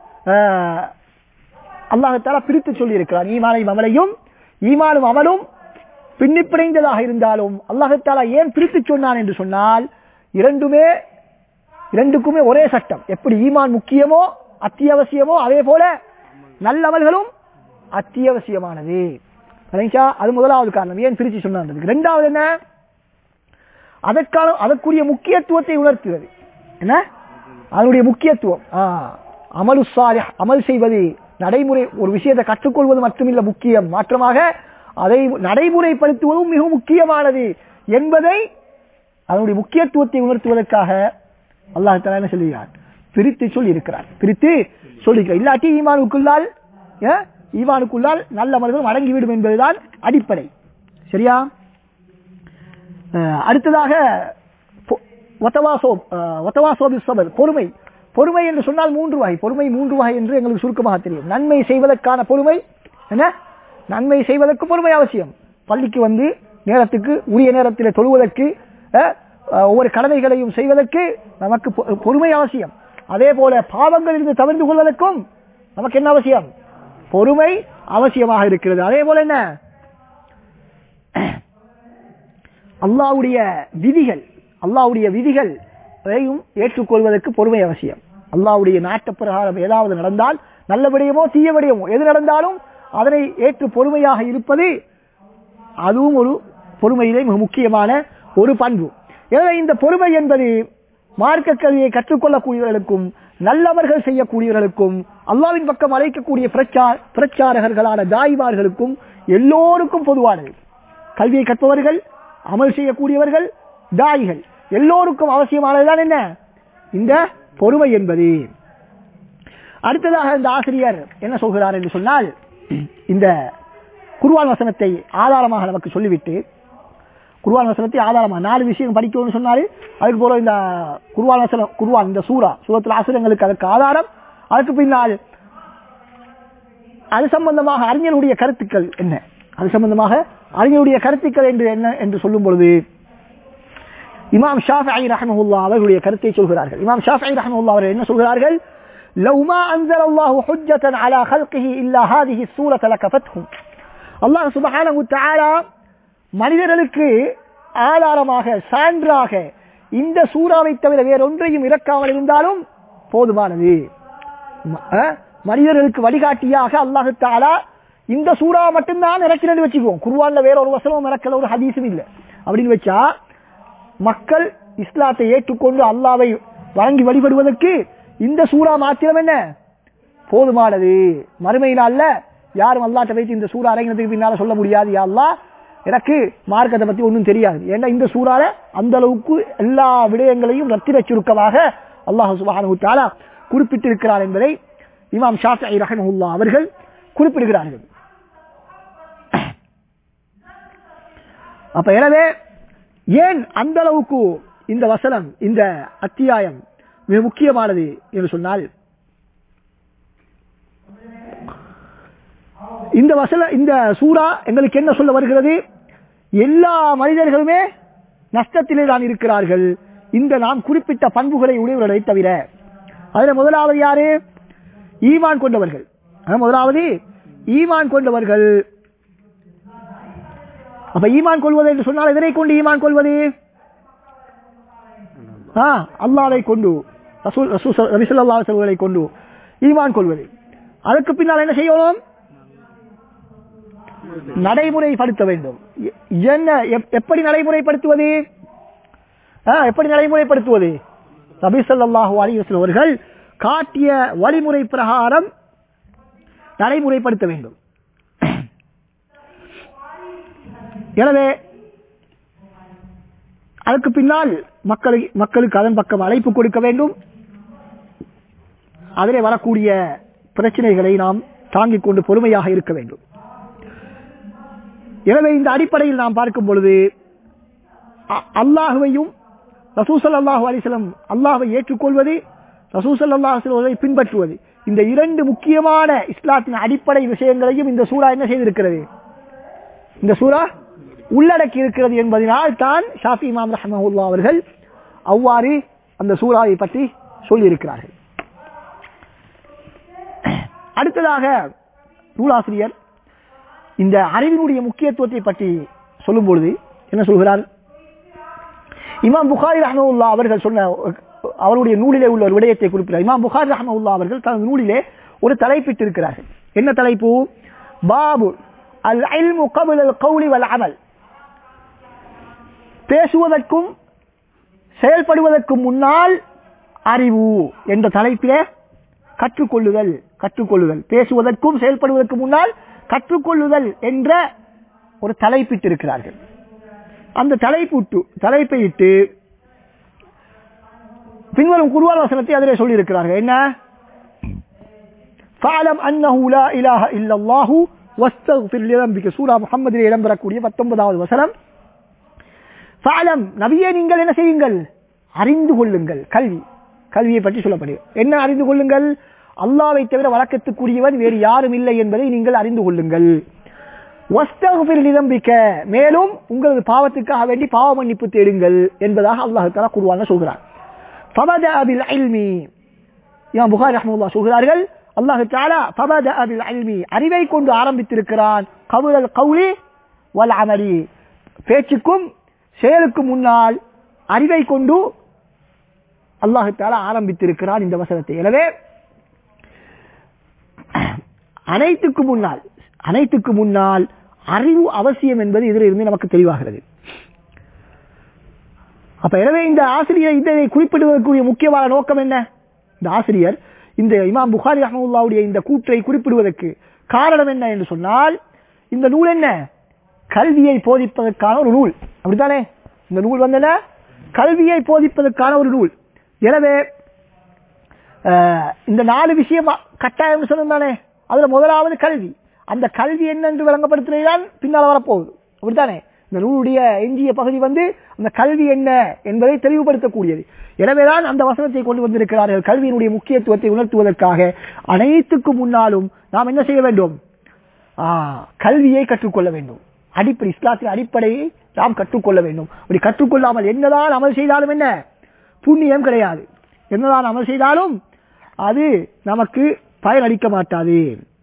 A: அல்லாஹால பிரித்து சொல்லி இருக்கிறான் ஈமானையும் அமலையும் ஈமானும் அமலும் பின்னிப்பிணைந்ததாக இருந்தாலும் அல்லாஹாலா ஏன் பிரித்து சொன்னான் என்று சொன்னால் இரண்டுமே இரண்டுக்குமே ஒரே சட்டம் எப்படி ஈமான் முக்கியமோ அத்தியாவசியமோ அதே போல நல்லமல்களும் அத்தியாவசியமானது சரிங்களா? அது முதலாவது காரணம் ஏன் பிரிச்சு சொன்னது இரண்டாவது என்ன அதற்கான அதற்குரிய முக்கியத்துவத்தை உணர்த்துவது என்ன அதனுடைய முக்கியத்துவம் ஆ, அமலு சாலிஹ் அமல் செய்வது நடைமுறை ஒரு விஷயத்தை கற்றுக்கொள்வது மட்டுமில்ல முக்கியம் மாற்றமாக அதை நடைமுறைப்படுத்துவதும் மிக முக்கியமானது என்பதை அதனுடைய முக்கியத்துவத்தை உணர்த்துவதற்காக அல்லாஹ் தஆலா என்ன சொல்லுகிறார் பிரித்து சொல்லி இருக்கிறார் பிரித்து சொல்லிக்கிறார் இல்லாட்டி ஈமானுக்குள்ளால் ஏ, ஈமானுக்குள்ளால் நல்ல மனிதரும் அடங்கிவிடும் என்பதுதான் அடிப்படை சரியா அஹ், அடுத்ததாக பொ- ஒத்தவாசோ அஹ், ஒத்தவாசோ பிஸ்ஸபர், பொறுமை பொறுமை என்று சொன்னால் மூன்று வகை பொறுமை மூன்று வகை என்று எங்களுக்கு சுருக்கமாக தெரியும் நன்மை செய்வதற்கான பொறுமை என்ன நன்மை செய்வதற்கு பொறுமை அவசியம் பள்ளிக்கு வந்து நேரத்துக்கு உரிய நேரத்தில் தொழுவதற்கு அஹ், அஹ், ஒவ்வொரு கடமைகளையும் செய்வதற்கு நமக்கு பொ- பொறுமை அவசியம் அதே போல பாவங்களிலிருந்து தவிர்த்து கொள்வதற்கும் நமக்கு என்ன அவசியம் பொறுமை அவசியமாக இருக்கிறது அதே போல என்ன அல்லாவுடைய விதிகள் அல்லாவுடைய விதிகள் அதையும் ஏற்றுக்கொள்வதற்கு பொறுமை அவசியம் அல்லாவுடைய நாட்ட பிரகாரம் ஏதாவது நடந்தால் நல்ல விடயமோ தீய விடயமோ எது நடந்தாலும் அதனை ஏற்று பொறுமையாக இருப்பது அதுவும் ஒரு பொறுமையிலே மிக முக்கியமான ஒரு பண்பு எனவே இந்த பொறுமை என்பது மார்க்க கல்வியை கற்றுக்கொள்ளக்கூடியவர்களுக்கும் நல்லவர்கள் செய்யக்கூடியவர்களுக்கும் அல்லாவின் பக்கம் அழைக்கக்கூடிய பிரச்சார பிரச்சாரகர்களான தாய்மார்களுக்கும் எல்லோருக்கும் பொதுவானது கல்வியை கற்பவர்கள் அமல் செய்யக்கூடியவர்கள் தாயிகள் எல்லோருக்கும் அவசியமானதுதான் என்ன இந்த பொறுமை என்பது அடுத்ததாக இந்த ஆசிரியர் என்ன சொல்கிறார் என்று சொன்னால் இந்த குருவான் வசனத்தை ஆதாரமாக நமக்கு சொல்லிவிட்டு குருவான் வசனத்தை ஆதாரமாக நாலு விஷயம் படிக்கணும்னு சொன்னாரு அதுக்கு போல இந்த குருவான் வசனம் குருவான் இந்த சூரா சூரத்தில் ஆசிரியங்களுக்கு அதற்கு ஆதாரம் அதுக்கு பின்னால் அது சம்பந்தமாக அறிஞருடைய கருத்துக்கள் என்ன அது சம்பந்தமாக அறிஞருடைய கருத்துக்கள் என்று என்ன என்று சொல்லும் பொழுது இமாம் ஷாஃபி ரஹமஹுல்லா அவர்களுடைய கருத்தை சொல்கிறார்கள் இமாம் ஷாஃபி ரஹமஹுல்லா அவர்கள் என்ன சொல்கிறார்கள் لو ما أنزل الله حجة على خلقه إلا هذه السورة لكفتهم அல்லாஹ் சுபஹானஹு தஆலா மனிதர்களுக்கு ஆதாரமாக சான்றாக இந்த சூறாவை தவிர வேறொன்றையும் இறக்காமல் இருந்தாலும் போதுமானது ம- அஹ், மனிதர்களுக்கு வழிகாட்டியாக அல்லாஹு தாலா இந்த சூறா மட்டும்தான் இறக்கிறது வச்சுக்குவோம் குர்வான்ல வேற ஒரு வசனமும் இறக்கல ஒரு ஹதீஸும் இல்லை அப்படின்னு வச்சா மக்கள் இஸ்லாத்தை ஏற்றுக்கொண்டு அல்லாவை வழங்கி வழிபடுவதற்கு இந்த சூறா மாத்திரம் என்ன போதுமானது மறுமை நாள்ல யாரும் அல்லாட்ட வைத்து இந்த சூறா அரைங்கிறதுக்கு பின்னால சொல்ல முடியாது யா அல்லாஹ் எனக்கு மார்க்கத்தை பத்தி ஒன்றும் தெரியாது ஏன்னா இந்த சூறால அந்த அளவுக்கு எல்லா விடயங்களையும் ரத்திர சுருக்கமாக அல்லாஹ் சுப்ஹானஹு தஆலா குறிப்பிட்டிருக்கிறார் என்பதை இமாம் ஷாஃபிஈ ரஹிமஹுல்லா அவர்கள் குறிப்பிடுகிறார்கள் அப்ப எனவே ஏன் அந்த அளவுக்கு இந்த வசனம் இந்த அத்தியாயம் மிக முக்கியமானது என்று சொன்னால் இந்த வசல இந்த சூரா எங்களுக்கு என்ன சொல்ல வருகிறது எல்லா மனிதர்களுமே நஷ்டத்திலே தான் இருக்கிறார்கள் இந்த நாம் குறிப்பிட்ட பண்புகளை உடையவர்களை தவிர அதுல முதலாவது யாரு ஈமான் கொண்டவர்கள் அதான் முதலாவது ஈமான் கொண்டவர்கள் அப்ப ஈமான் கொள்வது என்று சொன்னால் எதனை கொண்டு ஈமான் கொள்வது ஆ, அல்லாஹ்வை கொண்டு ரசூல் ரசூல் நபி ஸல்லல்லாஹு அலைஹி வஸல்லை கொண்டு ஈமான் கொள்வது அதுக்கு பின்னால் என்ன செய்யணும் நடைமுறைப்படுத்த வேண்டும் எ- என்ன எப்- எப்படி நடைமுறைப்படுத்துவது ஆ, எப்படி நடைமுறைப்படுத்துவது நபி ஸல்லல்லாஹு அலைஹி வஸல்லம் அவர்கள் காட்டிய வழிமுறை பிரகாரம் நடைமுறைப்படுத்த வேண்டும் எனவே அதற்கு பின்னால் மக்களை மக்களுக்கு அதன் பக்கம் அழைப்பு கொடுக்க வேண்டும் அதிலே வரக்கூடிய பிரச்சனைகளை நாம் தாங்கிக் கொண்டு பொறுமையாக இருக்க வேண்டும் எனவே இந்த அடிப்படையில் நாம் பார்க்கும் பொழுது அ- அல்லாஹுவையும் ரசூசல் அல்லாஹு அலிஸ்லம் அல்லாஹை ஏற்றுக்கொள்வது ரசூசல் அல்லாஹை பின்பற்றுவது இந்த இரண்டு முக்கியமான இஸ்லாத்தின் அடிப்படை விஷயங்களையும் இந்த சூரா என்ன செய்திருக்கிறது இந்த சூரா உள்ளடக்கி இருக்கிறது என்பதனால் தான் ஷாஃபி இமாம் ரஹமஹுல்லா அவர்கள் அவ்வாறு அந்த சூறாவை பற்றி சொல்லியிருக்கிறார்கள் அடுத்ததாக நூலாசிரியர் இந்த அறிவினுடைய முக்கியத்துவத்தை பற்றி சொல்லும் பொழுது என்ன சொல்கிறார் இமாம் புகாரி ரஹமவுல்லா அவர்கள் சொன்ன அவருடைய நூலிலே உள்ள ஒரு விடயத்தை குறிப்பிட்டார் இமாம் புகாரி ரஹமவுல்லா அவர்கள் தனது நூலிலே ஒரு தலைப்பிட்டு இருக்கிறார்கள் என்ன தலைப்பு பாபு அல் இல்மு கபில் அல் கௌலி வல் அமல் பேசுவதற்கும் செயல்படுவதற்கும் முன்னால் அறிவு என்ற தலைப்பிலே கற்றுக்கொள்ளுதல் கற்றுக்கொள்ளுதல் பேசுவதற்கும் செயல்படுவதற்கு முன்னால் கற்றுக்கொள்ளுதல் என்ற ஒரு தலைப்பிட்டிருக்கிறார்கள் அந்த தலைப்பிட்டு தலைப்பை இட்டு பின்வரும் குருவான் வசனத்தை அதிலே சொல்லியிருக்கிறார்கள் என்ன فاعلم أنه لا إله إلا الله واستغفر لذنبك சூரா முஹம்மதிலே இடம்பெறக்கூடிய பத்தொன்பதாவது வசனம் ஃபாலம் நபியே நீங்கள் என்ன செய்யுங்கள் அறிந்து கொள்ளுங்கள் கல்வி கல்வியை பற்றி சொல்லப்படுகிறது என்ன அறிந்து கொள்ளுங்கள் அல்லாவை தவிர வழக்கத்துக்குரியவன் வேறு யாரும் இல்லை என்பதை நீங்கள் அறிந்து கொள்ளுங்கள் வஸ்தகுபிர் நிதம்பிக்க மேலும் உங்களது பாவத்துக்காக வேண்டி பாவ மன்னிப்பு தேடுங்கள் என்பதாக அல்லாஹு தலா குருவான சொல்கிறார் ஃபபத அபில் இல்மி இமாம் புகாரி ரஹ்மத்துல்லாஹ் சொல்கிறார்கள் அல்லாஹு தஆலா ஃபபத அபில் இல்மி அறிவை கொண்டு ஆரம்பித்திருக்கிறான் கவுலல் கௌலி வல் அமலி பேச்சுக்கும் செயலுக்கு முன்னால் அறிவை கொண்டு அல்லாஹு தஆலா ஆரம்பித்திருக்கிறான் இந்த வசனத்தை எனவே அனைத்துக்கு முன்னால் அனைத்துக்கு முன்னால் அறிவு அவசியம் என்பது இதில் இருந்து நமக்கு தெளிவாகிறது அப்ப எனவே இந்த ஆசிரியர் இதனை குறிப்பிடுவதற்குரிய முக்கியமான நோக்கம் என்ன இந்த ஆசிரியர் இந்த இமாம் புகாரி அஹமதுல்லாவுடைய இந்த கூற்றை குறிப்பிடுவதற்கு காரணம் என்ன என்று சொன்னால் இந்த நூல் என்ன கல்வியை போதிப்பதற்கான ஒரு நூல் அப்படித்தானே இந்த நூல் வந்தன கல்வியை போதிப்பதற்கான ஒரு நூல் எனவே அஹ், இந்த நாலு விஷயம் கட்டாயம் சொன்னோம் தானே அதுல முதலாவது கல்வி அந்த கல்வி என்ன என்று விளங்கப்படுத்துறதுதான் பின்னால் வரப்போகுது அப்படித்தானே இந்த நூலுடைய எஞ்சிய பகுதி வந்து அந்த கல்வி என்ன என்பதை தெளிவுபடுத்தக்கூடியது எனவேதான் அந்த வசனத்தை கொண்டு வந்திருக்கிறார்கள் கல்வியினுடைய முக்கியத்துவத்தை உணர்த்துவதற்காக அனைத்துக்கு முன்னாலும் நாம் என்ன செய்ய வேண்டும் ஆ, கல்வியை கற்றுக்கொள்ள வேண்டும் அடிப்படை இஸ்லாத்தின் அடிப்படையை நாம் கற்றுக்கொள்ள வேண்டும் அப்படி கற்றுக்கொள்ளாமல் என்னதான் அமல் செய்தாலும் என்ன புண்ணியம் கிடையாது என்னதான் அமல் செய்தாலும் அது நமக்கு பயனளிக்க மாட்டாது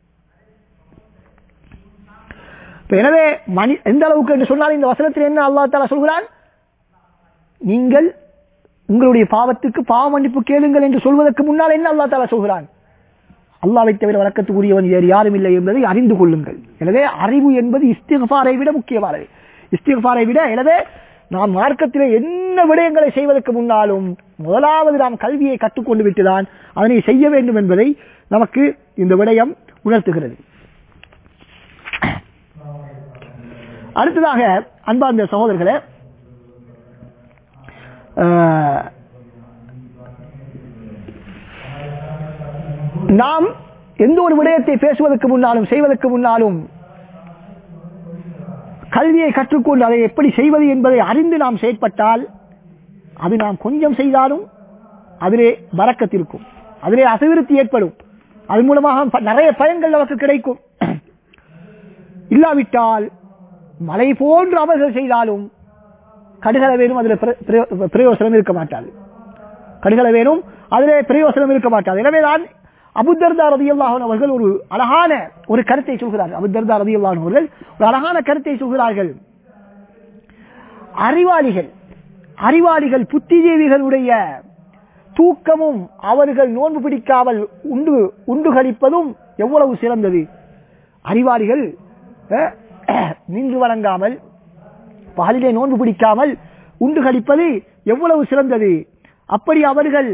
A: இப்ப எனவே மணி எந்த அளவுக்கு என்று சொன்னால் இந்த வசனத்தில் என்ன அல்லா தாலா சொல்கிறான் நீங்கள் உங்களுடைய பாவத்துக்கு பாவ மன்னிப்பு கேளுங்கள் என்று சொல்வதற்கு முன்னால் என்ன அல்லா தாலா சொல்கிறான் அல்லாவை தவிர வழக்கத்துக்குரியவன் வேறு யாரும் இல்லை என்பதை அறிந்து கொள்ளுங்கள் எனவே அறிவு என்பது இஸ்திஃபாரை விட முக்கியமானது இஸ்திஃபாரை விட எனவே நாம் மார்க்கத்திலே என்ன விடயங்களை செய்வதற்கு முன்னாலும் முதலாவது நாம் கல்வியை கற்றுக்கொண்டு விட்டுதான் அதனை செய்ய வேண்டும் என்பதை நமக்கு இந்த விடயம் உணர்த்துகிறது அடுத்ததாக அன்பார்ந்த சகோதரர்களே அஹ், நாம் எந்த ஒரு விடயத்தை பேசுவதற்கு முன்னாலும் செய்வதற்கு முன்னாலும் கல்வியை கற்றுக்கொண்டு அதை எப்படி செய்வது என்பதை அறிந்து நாம் செயற்பட்டால் அது நாம் கொஞ்சம் செய்தாலும் அதிலே வரக்கத்திருக்கும் அதிலே அபிவிருத்தி ஏற்படும் அது மூலமாக ப- நிறைய பயன்கள் நமக்கு கிடைக்கும் இல்லாவிட்டால் மலை போன்று அவர்கள் செய்தாலும் கடுகள வேணும் அதில் பிர- பிரயோ- பிரயோசனம் இருக்க மாட்டாது கடுகள வேணும் அதிலே பிரயோசனம் இருக்க மாட்டாது எனவேதான் அபுத்தர்தா ரதியல்லாஹன் அவர்கள் ஒரு அழகான ஒரு கருத்தை சொல்கிறார்கள் அபுத்தர்தா ரதியல்லாஹன் அவர்கள் ஒரு அழகான கருத்தை சொல்கிறார்கள் அறிவாளிகள் அறிவாளிகள் புத்திஜீவிகளுடைய தூக்கமும் அவர்கள் நோன்பு பிடிக்காமல் உண்டு உண்டு கழிப்பதும் எவ்வளவு சிறந்தது அறிவாளிகள் அஹ், நின்று வணங்காமல் பகலிலே நோன்பு பிடிக்காமல் உண்டு கழிப்பது எவ்வளவு சிறந்தது அப்படி அவர்கள்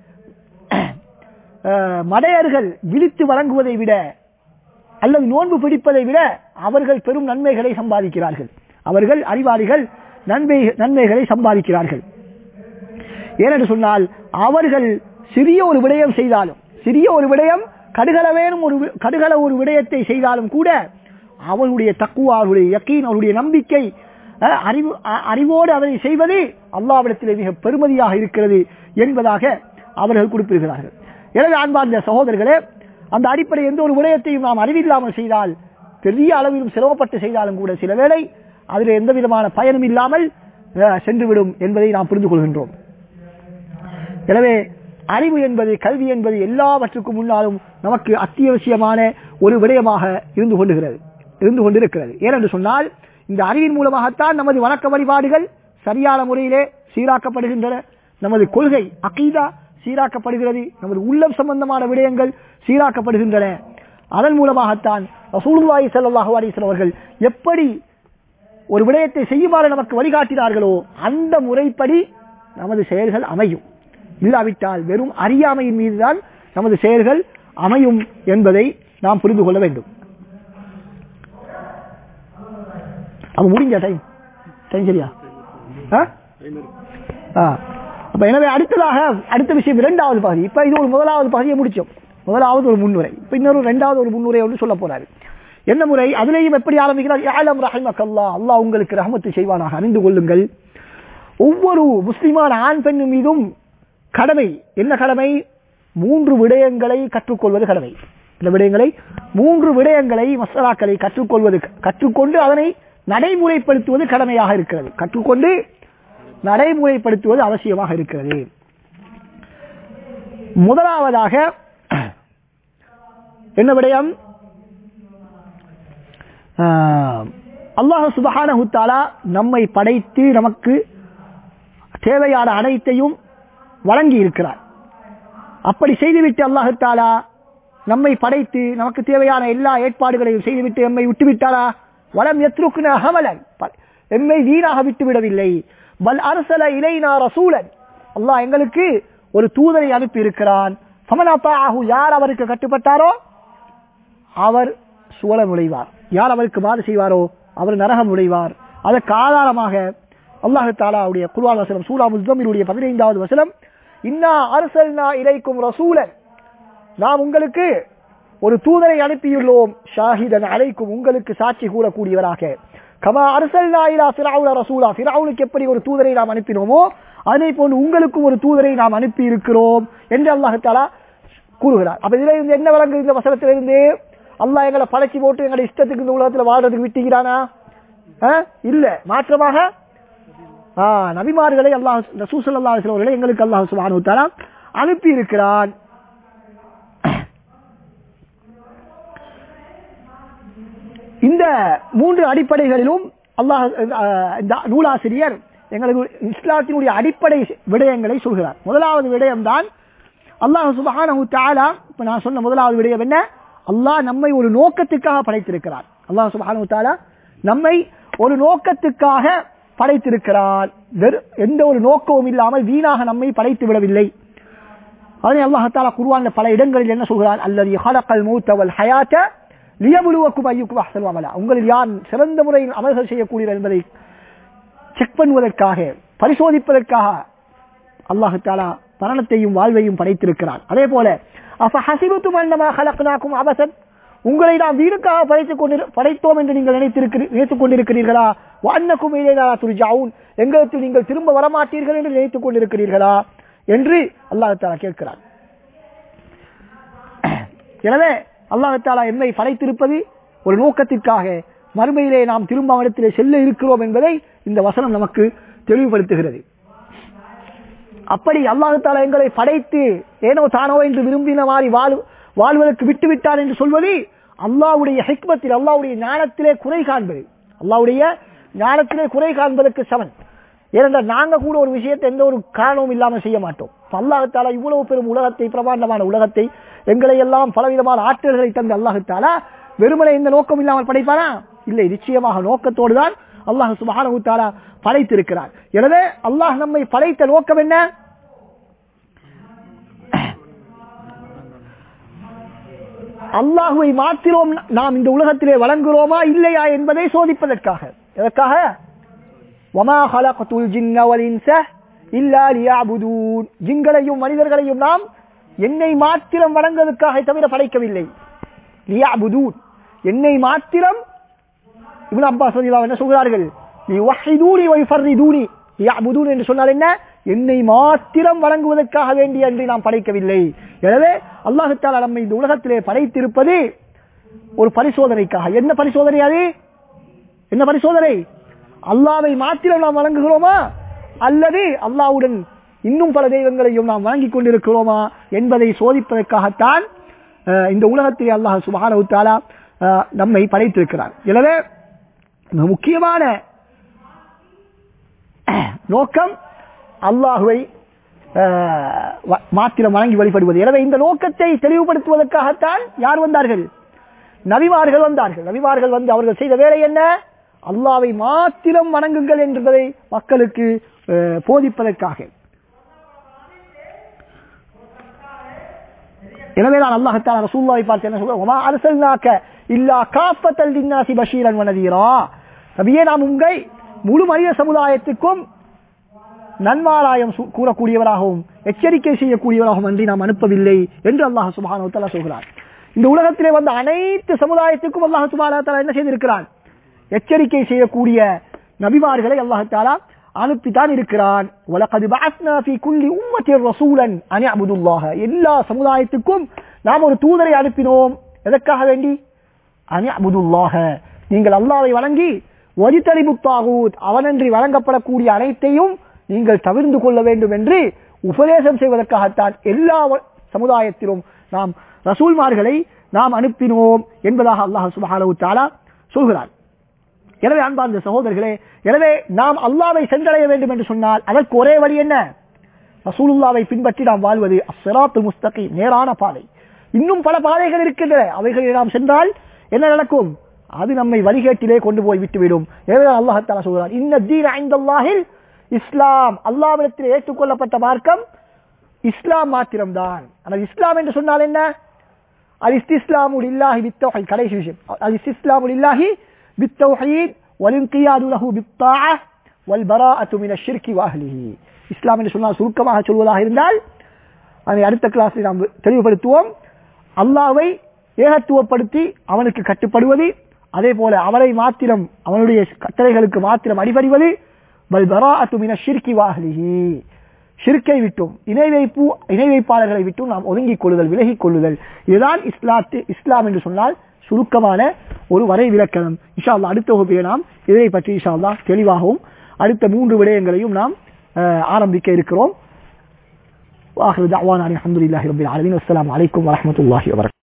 A: அஹ், மடையர்கள் விழித்து வழங்குவதை விட அல்லது நோன்பு பிடிப்பதை விட அவர்கள் பெரும் நன்மைகளை சம்பாதிக்கிறார்கள் அவர்கள் அறிவாளிகள் நன்மை நன்மைகளை சம்பாதிக்கிறார்கள் ஏனென்று சொன்னால் அவர்கள் சிறிய ஒரு விடயம் செய்தாலும் சிறிய ஒரு விடயம் கடுகளவேனும் ஒரு வி- கடுகள ஒரு விடயத்தை செய்தாலும் கூட அவருடைய தக்குவா அவருடைய யக்கீன் அவருடைய நம்பிக்கை அஹ், அறிவு அ- அறிவோடு அதனை செய்வது அல்லாவிடத்திலே மிக பெருமதியாக இருக்கிறது என்பதாக அவர்கள் குறிப்பிடுகிறார்கள் எனவே அன்பார்ந்த சகோதரர்களே அந்த அடிப்படை எந்த ஒரு விடயத்தையும் நாம் அறிவில்லாமல் செய்தால் பெரிய அளவிலும் சிரமப்பட்டு செய்தாலும் கூட சில வேளை அதில் எந்த விதமான பயனும் இல்லாமல் அஹ், சென்றுவிடும் என்பதை நாம் புரிந்து கொள்கின்றோம் எனவே அறிவு என்பது கல்வி என்பது எல்லாவற்றுக்கும் முன்னாலும் நமக்கு அத்தியாவசியமான ஒரு விடயமாக இருந்து கொண்டுகிறது இருந்து கொண்டிருக்கிறது ஏனென்று சொன்னால் இந்த அறிவின் மூலமாகத்தான் நமது வணக்க வழிபாடுகள் சரியான முறையிலே சீராக்கப்படுகின்றன நமது கொள்கை அகீதா சீராக்கப்படுகிறது நமது உள்ளம் சம்பந்தமான விடயங்கள் சீராக்கப்படுகின்றன அதன் மூலமாகத்தான் ரசூலுல்லாஹி ஸல்லல்லாஹு அலைஹி வஸல்லம் அவர்கள் எப்படி ஒரு விடயத்தை செய்யுமாறு நமக்கு வழிகாட்டினார்களோ அந்த முறைப்படி நமது செயல்கள் அமையும் இல்லாவிட்டால் வெறும் அறியாமையின் மீதுதான் நமது செயல்கள் அமையும் என்பதை நாம் புரிந்து கொள்ள வேண்டும் அப்ப முடிஞ்ச டைம் டைம் சரியா ஆ? ஆ. அப்ப எனவே அடுத்ததாக அடுத்த விஷயம் இரண்டாவது பகுதி இப்ப இது ஒரு முதலாவது பகுதியை முடிச்சோம் முதலாவது ஒரு முன்னுரை இப்ப இன்னொரு இரண்டாவது ஒரு முன்னுரை ஒன்று சொல்ல போறாரு என்ன முறை அதிலேயும் எப்படி ஆரம்பிக்கிறார் யாலம் ரஹிமக்கல்லா அல்லாஹ் உங்களுக்கு ரஹமத்து செய்வானாக அறிந்து கொள்ளுங்கள் ஒவ்வொரு முஸ்லிமான ஆண் பெண் மீதும் கடமை என்ன கடமை மூன்று விடயங்களை கற்றுக்கொள்வது கடமை இந்த விடயங்களை மூன்று விடயங்களை மசாலாக்களை கற்றுக்கொள்வது கற்றுக்கொண்டு அதனை நடைமுறைப்படுத்துவது கடமையாக இருக்கிறது கற்றுக்கொண்டு நடைமுறைப்படுத்துவது அவசியமாக இருக்கிறது முதலாவதாக என்ன விடயம் அல்லாஹ் சுபஹானஹு தஆலா நம்மை படைத்து நமக்கு தேவையான அனைத்தையும் வழங்கி இருக்கிறார் அப்படி செய்துவிட்டு அல்லாஹு தாலா நம்மை படைத்து நமக்கு தேவையான எல்லா ஏற்பாடுகளையும் செய்துவிட்டு எம்மை விட்டுவிட்டாரா வலம் எத்ருக்குன அகமலன் ப- எம்மை வீணாக விட்டுவிடவில்லை பல் அரசல இலைனா ரசூலன் அல்லாஹ் எங்களுக்கு ஒரு தூதரை அனுப்பி இருக்கிறான் சமனாத்தாஹு யார் அவருக்கு கட்டுப்பட்டாரோ அவர் சுவல நுழைவார் யார் அவருக்கு மாறு செய்வாரோ அவர் நரகம் நுழைவார் அதற்கு ஆதாரமாக அல்லாஹு தாலாவுடைய குர்ஆன் வசனம் சூரா முஸ்தமிருடைய பதினைந்தாவது வசனம் இன்னா அரசல்னா இலைக்கும் ரசூலன் நாம் உங்களுக்கு ஒரு தூதரை அனுப்பியுள்ளோம் ஷாஹிதன் அலைக்கும் உங்களுக்கு சாட்சி கூறக்கூடியவராக கமா அரசல்னா இலா ஃபிரௌன ரசூலா ஃபிரௌனுக்கு எப்படி ஒரு தூதரை நாம் அனுப்பினோமோ அதே போன்று உங்களுக்கும் ஒரு தூதரை நாம் அனுப்பி இருக்கிறோம் என்று அல்லாஹு தாலா கூறுகிறார் அப்ப இதுல இருந்து என்ன வழங்குது இந்த வசனத்திலிருந்து அல்லாஹ் எங்களை படைச்சு போட்டு எங்களை இஷ்டத்துக்கு இந்த உலகத்துல வாழ்றதுக்கு விட்டுகிறானா ஆ? இல்ல மாற்றமாக ஆ, நபிமார்களை அல்லாஹ் ரசூசல் அல்லாஹ் அவர்களை எங்களுக்கு அல்லாஹ் சுபானு தாலா அனுப்பி இருக்கிறான் இந்த மூன்று அடிப்படைகளிலும் அல்லாஹ் அஹ், இந்த நூலாசிரியர் எங்களுக்கு இஸ்லாத்தினுடைய அடிப்படை விடயங்களை சொல்கிறார் முதலாவது விடயம்தான் அல்லாஹ் சுபஹானஹு தஆலா இப்ப நான் சொன்ன முதலாவது விடயம் என்ன அல்லாஹ் நம்மை ஒரு நோக்கத்துக்காக படைத்திருக்கிறார் அல்லாஹ் சுபஹானஹு தஆலா நம்மை ஒரு நோக்கத்துக்காக படைத்திருக்கிறார் வெறு எந்த ஒரு நோக்கமும் இல்லாமல் வீணாக நம்மை படைத்து விடவில்லை அதனை அல்லாஹ் தாலா குர்ஆன்ல பல இடங்களில் என்ன சொல்கிறான் அல்லது ஹலக்கல் மௌத்த வல் ஹயாத்த லியபுலுவக்கும் ஐயுக்கும் அஹ்சனு அமலா உங்களில் யார் சிறந்த முறையில் அமல்கள் செய்யக்கூடியவர் என்பதை செக் பண்ணுவதற்காக பரிசோதிப்பதற்காக அல்லாஹு தாலா மரணத்தையும் வாழ்வையும் படைத்திருக்கிறான் அதே போல அப்ப ஹசிபத்தும் அன்னமா ஹலக்னாக்கும் அபசன் உங்களை நாம் வீணுக்காக படைத்துக் கொண்டு படைத்தோம் என்று நீங்கள் நினைத்திருக்கிறீ நினைத்துக் கொண்டிருக்கிறீர்களா அன்னக்கும் துரிஜாவும் எங்களுக்கு நீங்கள் திரும்ப வரமாட்டீர்கள் என்று நினைத்துக் கொண்டிருக்கிறீர்களா என்று அல்லாஹு தாலா கேட்கிறான் எனவே அல்லாஹு தாலா என்னை படைத்திருப்பது ஒரு நோக்கத்திற்காக மறுமையிலே நாம் திரும்ப இடத்திலே செல்ல இருக்கிறோம் என்பதை இந்த வசனம் நமக்கு தெளிவுபடுத்துகிறது அப்படி அல்லாஹு தாலா எங்களை படைத்து ஏனோ தானோ என்று விரும்பின மாதிரி வாழ் வாழ்வதற்கு விட்டு விட்டார் என்று சொல்வது அல்லாவுடைய ஹிக்மத்தில் அல்லாவுடைய ஞானத்திலே குறை காண்பது அல்லாவுடைய ஞானத்திலே குறை காண்பதற்கு சமன் ஏனென்றால் நாங்க கூட ஒரு விஷயத்தை எந்த ஒரு காரணமும் இல்லாமல் செய்ய மாட்டோம் அல்லாஹத்தாலா இவ்வளவு பெரும் உலகத்தை பிரமாண்டமான உலகத்தை எங்களை எல்லாம் பலவிதமான ஆற்றல்களை தந்து அல்லாஹத்தாலா வெறுமனை இந்த நோக்கம் இல்லாமல் படைப்பானா இல்லை நிச்சயமாக நோக்கத்தோடு தான் அல்லாஹ் சுபஹானஹு தஆலா படைத்திருக்கிறார் எனவே அல்லாஹ் நம்மை படைத்த நோக்கம் என்ன அல்லாஹுவை மாத்திரோம் நாம் இந்த உலகத்திலே வழங்குகிறோமா இல்லையா என்பதை சோதிப்பதற்காக எதற்காக வமா ஹலகத்துல் ஜின்ன வல் இன்ஸ இல்லா லியஅபுதூன் ஜின்களையும் மனிதர்களையும் நாம் என்னை மாத்திரம் வணங்குவதற்காக தவிர படைக்கவில்லை லியஅபுதூன் என்னை மாத்திரம் இப்னு அப்பாஸ் ரலியல்லாஹு என்ன சொல்கிறார்கள் லிவஹிதூனி வயுஃபர்ரிதூனி லியஅபுதூன் என்று சொன்னால் என்ன என்னை மாத்திரம் வணங்குவதற்காக வேண்டிய என்று நாம் படைக்கவில்லை எனவே அல்லாஹு தஆலா நம்மை இந்த உலகத்திலே படைத்திருப்பது ஒரு பரிசோதனைக்காக என்ன பரிசோதனை அது என்ன பரிசோதனை அல்லாவை மாத்திரம் நாம் வணங்குகிறோமா அல்லது அல்லாவுடன் இன்னும் பல தெய்வங்களையும் நாம் வணங்கிக் கொண்டிருக்கிறோமா என்பதை சோதிப்பதற்காகத்தான் அஹ், இந்த உலகத்திலே அல்லாஹ் சுப்ஹானஹு தஆலா அஹ், நம்மை படைத்திருக்கிறார் எனவே மிக முக்கியமான நோக்கம் அல்லாஹுவை அஹ், வ- மாத்திரம் வணங்கி வழிபடுவது எனவே இந்த நோக்கத்தை தெளிவுபடுத்துவதற்காகத்தான் யார் வந்தார்கள் நபிமார்கள் வந்தார்கள் நபிமார்கள் வந்து அவர்கள் செய்த வேலை என்ன அல்லாவை மாத்திரம் வணங்குங்கள் என்பதை மக்களுக்கு அஹ், போதிப்பதற்காக எனவே நான் அல்லாஹத்தால ரசூல்லாவை பார்த்து என்ன சொல்றேன் ஒமா அரசல்னாக்க இல்லா காப்பத்தல் தின்னாசி பஷீரன் வனதீரா நபியே நாம் உங்களை முழு மனித சமுதாயத்துக்கும் நன்மாராயம் சு- கூறக்கூடியவராகவும் எச்சரிக்கை செய்யக்கூடியவராகவும் அன்றி நாம் அனுப்பவில்லை என்று அல்லாஹ் சுபானு தலா சொல்கிறார் இந்த உலகத்திலே வந்த அனைத்து சமுதாயத்துக்கும் அல்லாஹ் சுபானு தலா என்ன செய்திருக்கிறான் எச்சரிக்கை செய்யக்கூடிய நபிமார்களை அல்லாஹ் தாலா அனுப்பித்தான் இருக்கிறான் وَلَقَدْ بَعَثْنَا فِي كُلِّ أُمَّةٍ رَسُولًا أَنِ اعْبُدُوا اللَّهَ எல்லா சமுதாயத்துக்கும் நாம் ஒரு தூதரை அனுப்பினோம் எதற்காக வேண்டி அனி அபுதுல்லாஹ நீங்கள் அல்லாவை வணங்கி வஜித்தலிபு தாகூத் அவனன்றி வழங்கப்படக்கூடிய அனைத்தையும் நீங்கள் தவிர்ந்து கொள்ள வேண்டும் என்று உபதேசம் செய்வதற்காகத்தான் எல்லா வ- சமுதாயத்திலும் நாம் ரசூல்மார்களை நாம் அனுப்பினோம் என்பதாக அல்லாஹ் சுப்ஹானஹு தஆலா சொல்கிறார் எனவே அன்பார்ந்த சகோதரர்களே எனவே நாம் அல்லாவை சென்றடைய வேண்டும் என்று சொன்னால் அதற்கு ஒரே வழி என்ன ரசூலுல்லாவை பின்பற்றி நாம் வாழ்வது அஸ்ஸிராத்து முஸ்தகீம் நேரான பாதை இன்னும் பல பாதைகள் இருக்கின்றன அவைகளில் நாம் சென்றால் என்ன நடக்கும் அது நம்மை வழிகேட்டிலே கொண்டு போய் விட்டுவிடும் எனவே அல்லாஹ் தஆலா சொல்கிறார் இன்ன தீன ஐந்தல்லாஹில் இஸ்லாம் அல்லாவிடத்தில் ஏற்றுக்கொள்ளப்பட்ட மார்க்கம் இஸ்லாம் மாத்திரம்தான் ஆனால் இஸ்லாம் என்று சொன்னால் என்ன அல் இஸ்திஸ்லாமு லில்லாஹி பித்தௌஹீத் கடைசி விஷயம் அல் இஸ்திஸ்லாமு லில்லாஹி பித்தௌஹீத் வலின்கியாது லஹு பித்தாஅ வல் பராஅத்து மின ஷிர்கி வஅஹ்லிஹி இஸ்லாம் என்று சொன்னால் சுருக்கமாக சொல்வதாக இருந்தால் அதை அடுத்த கிளாஸில் நாம் தெளிவுபடுத்துவோம் அல்லாஹ்வை ஏகத்துவப்படுத்தி அவனுக்கு கட்டுப்படுவது அதே போல அவரை மாத்திரம் அவனுடைய கட்டளைகளுக்கு மாத்திரம் அடிபடிவது வல் பராஅத்து மின ஷிர்கி வஅஹ்லிஹி ஷிர்கை விட்டும் இணை வைப்பு இணை வைப்பாளர்களை விட்டும் நாம் ஒதுங்கிக் கொள்ளுதல் விலகிக் கொள்ளுதல் இதுதான் இஸ்லாத்து இஸ்லாம் என்று சொன்னால் சுருக்கமான ஒரு வரை விளக்கணம் இன்ஷா அல்லாஹ் அடுத்த வகுப்பிலே நாம் இதை பற்றி இன்ஷா அல்லாஹ் தெளிவாகவும் அடுத்த மூன்று விடயங்களையும் நாம் அஹ், ஆரம்பிக்க இருக்கிறோம் வாஹிரு தஅவானா அனில் ஹம்துலில்லாஹி ரப்பில் ஆலமீன் அஸ்ஸலாமு அலைக்கும் வரஹ்மத்துல்லாஹி வபரகாத்துஹு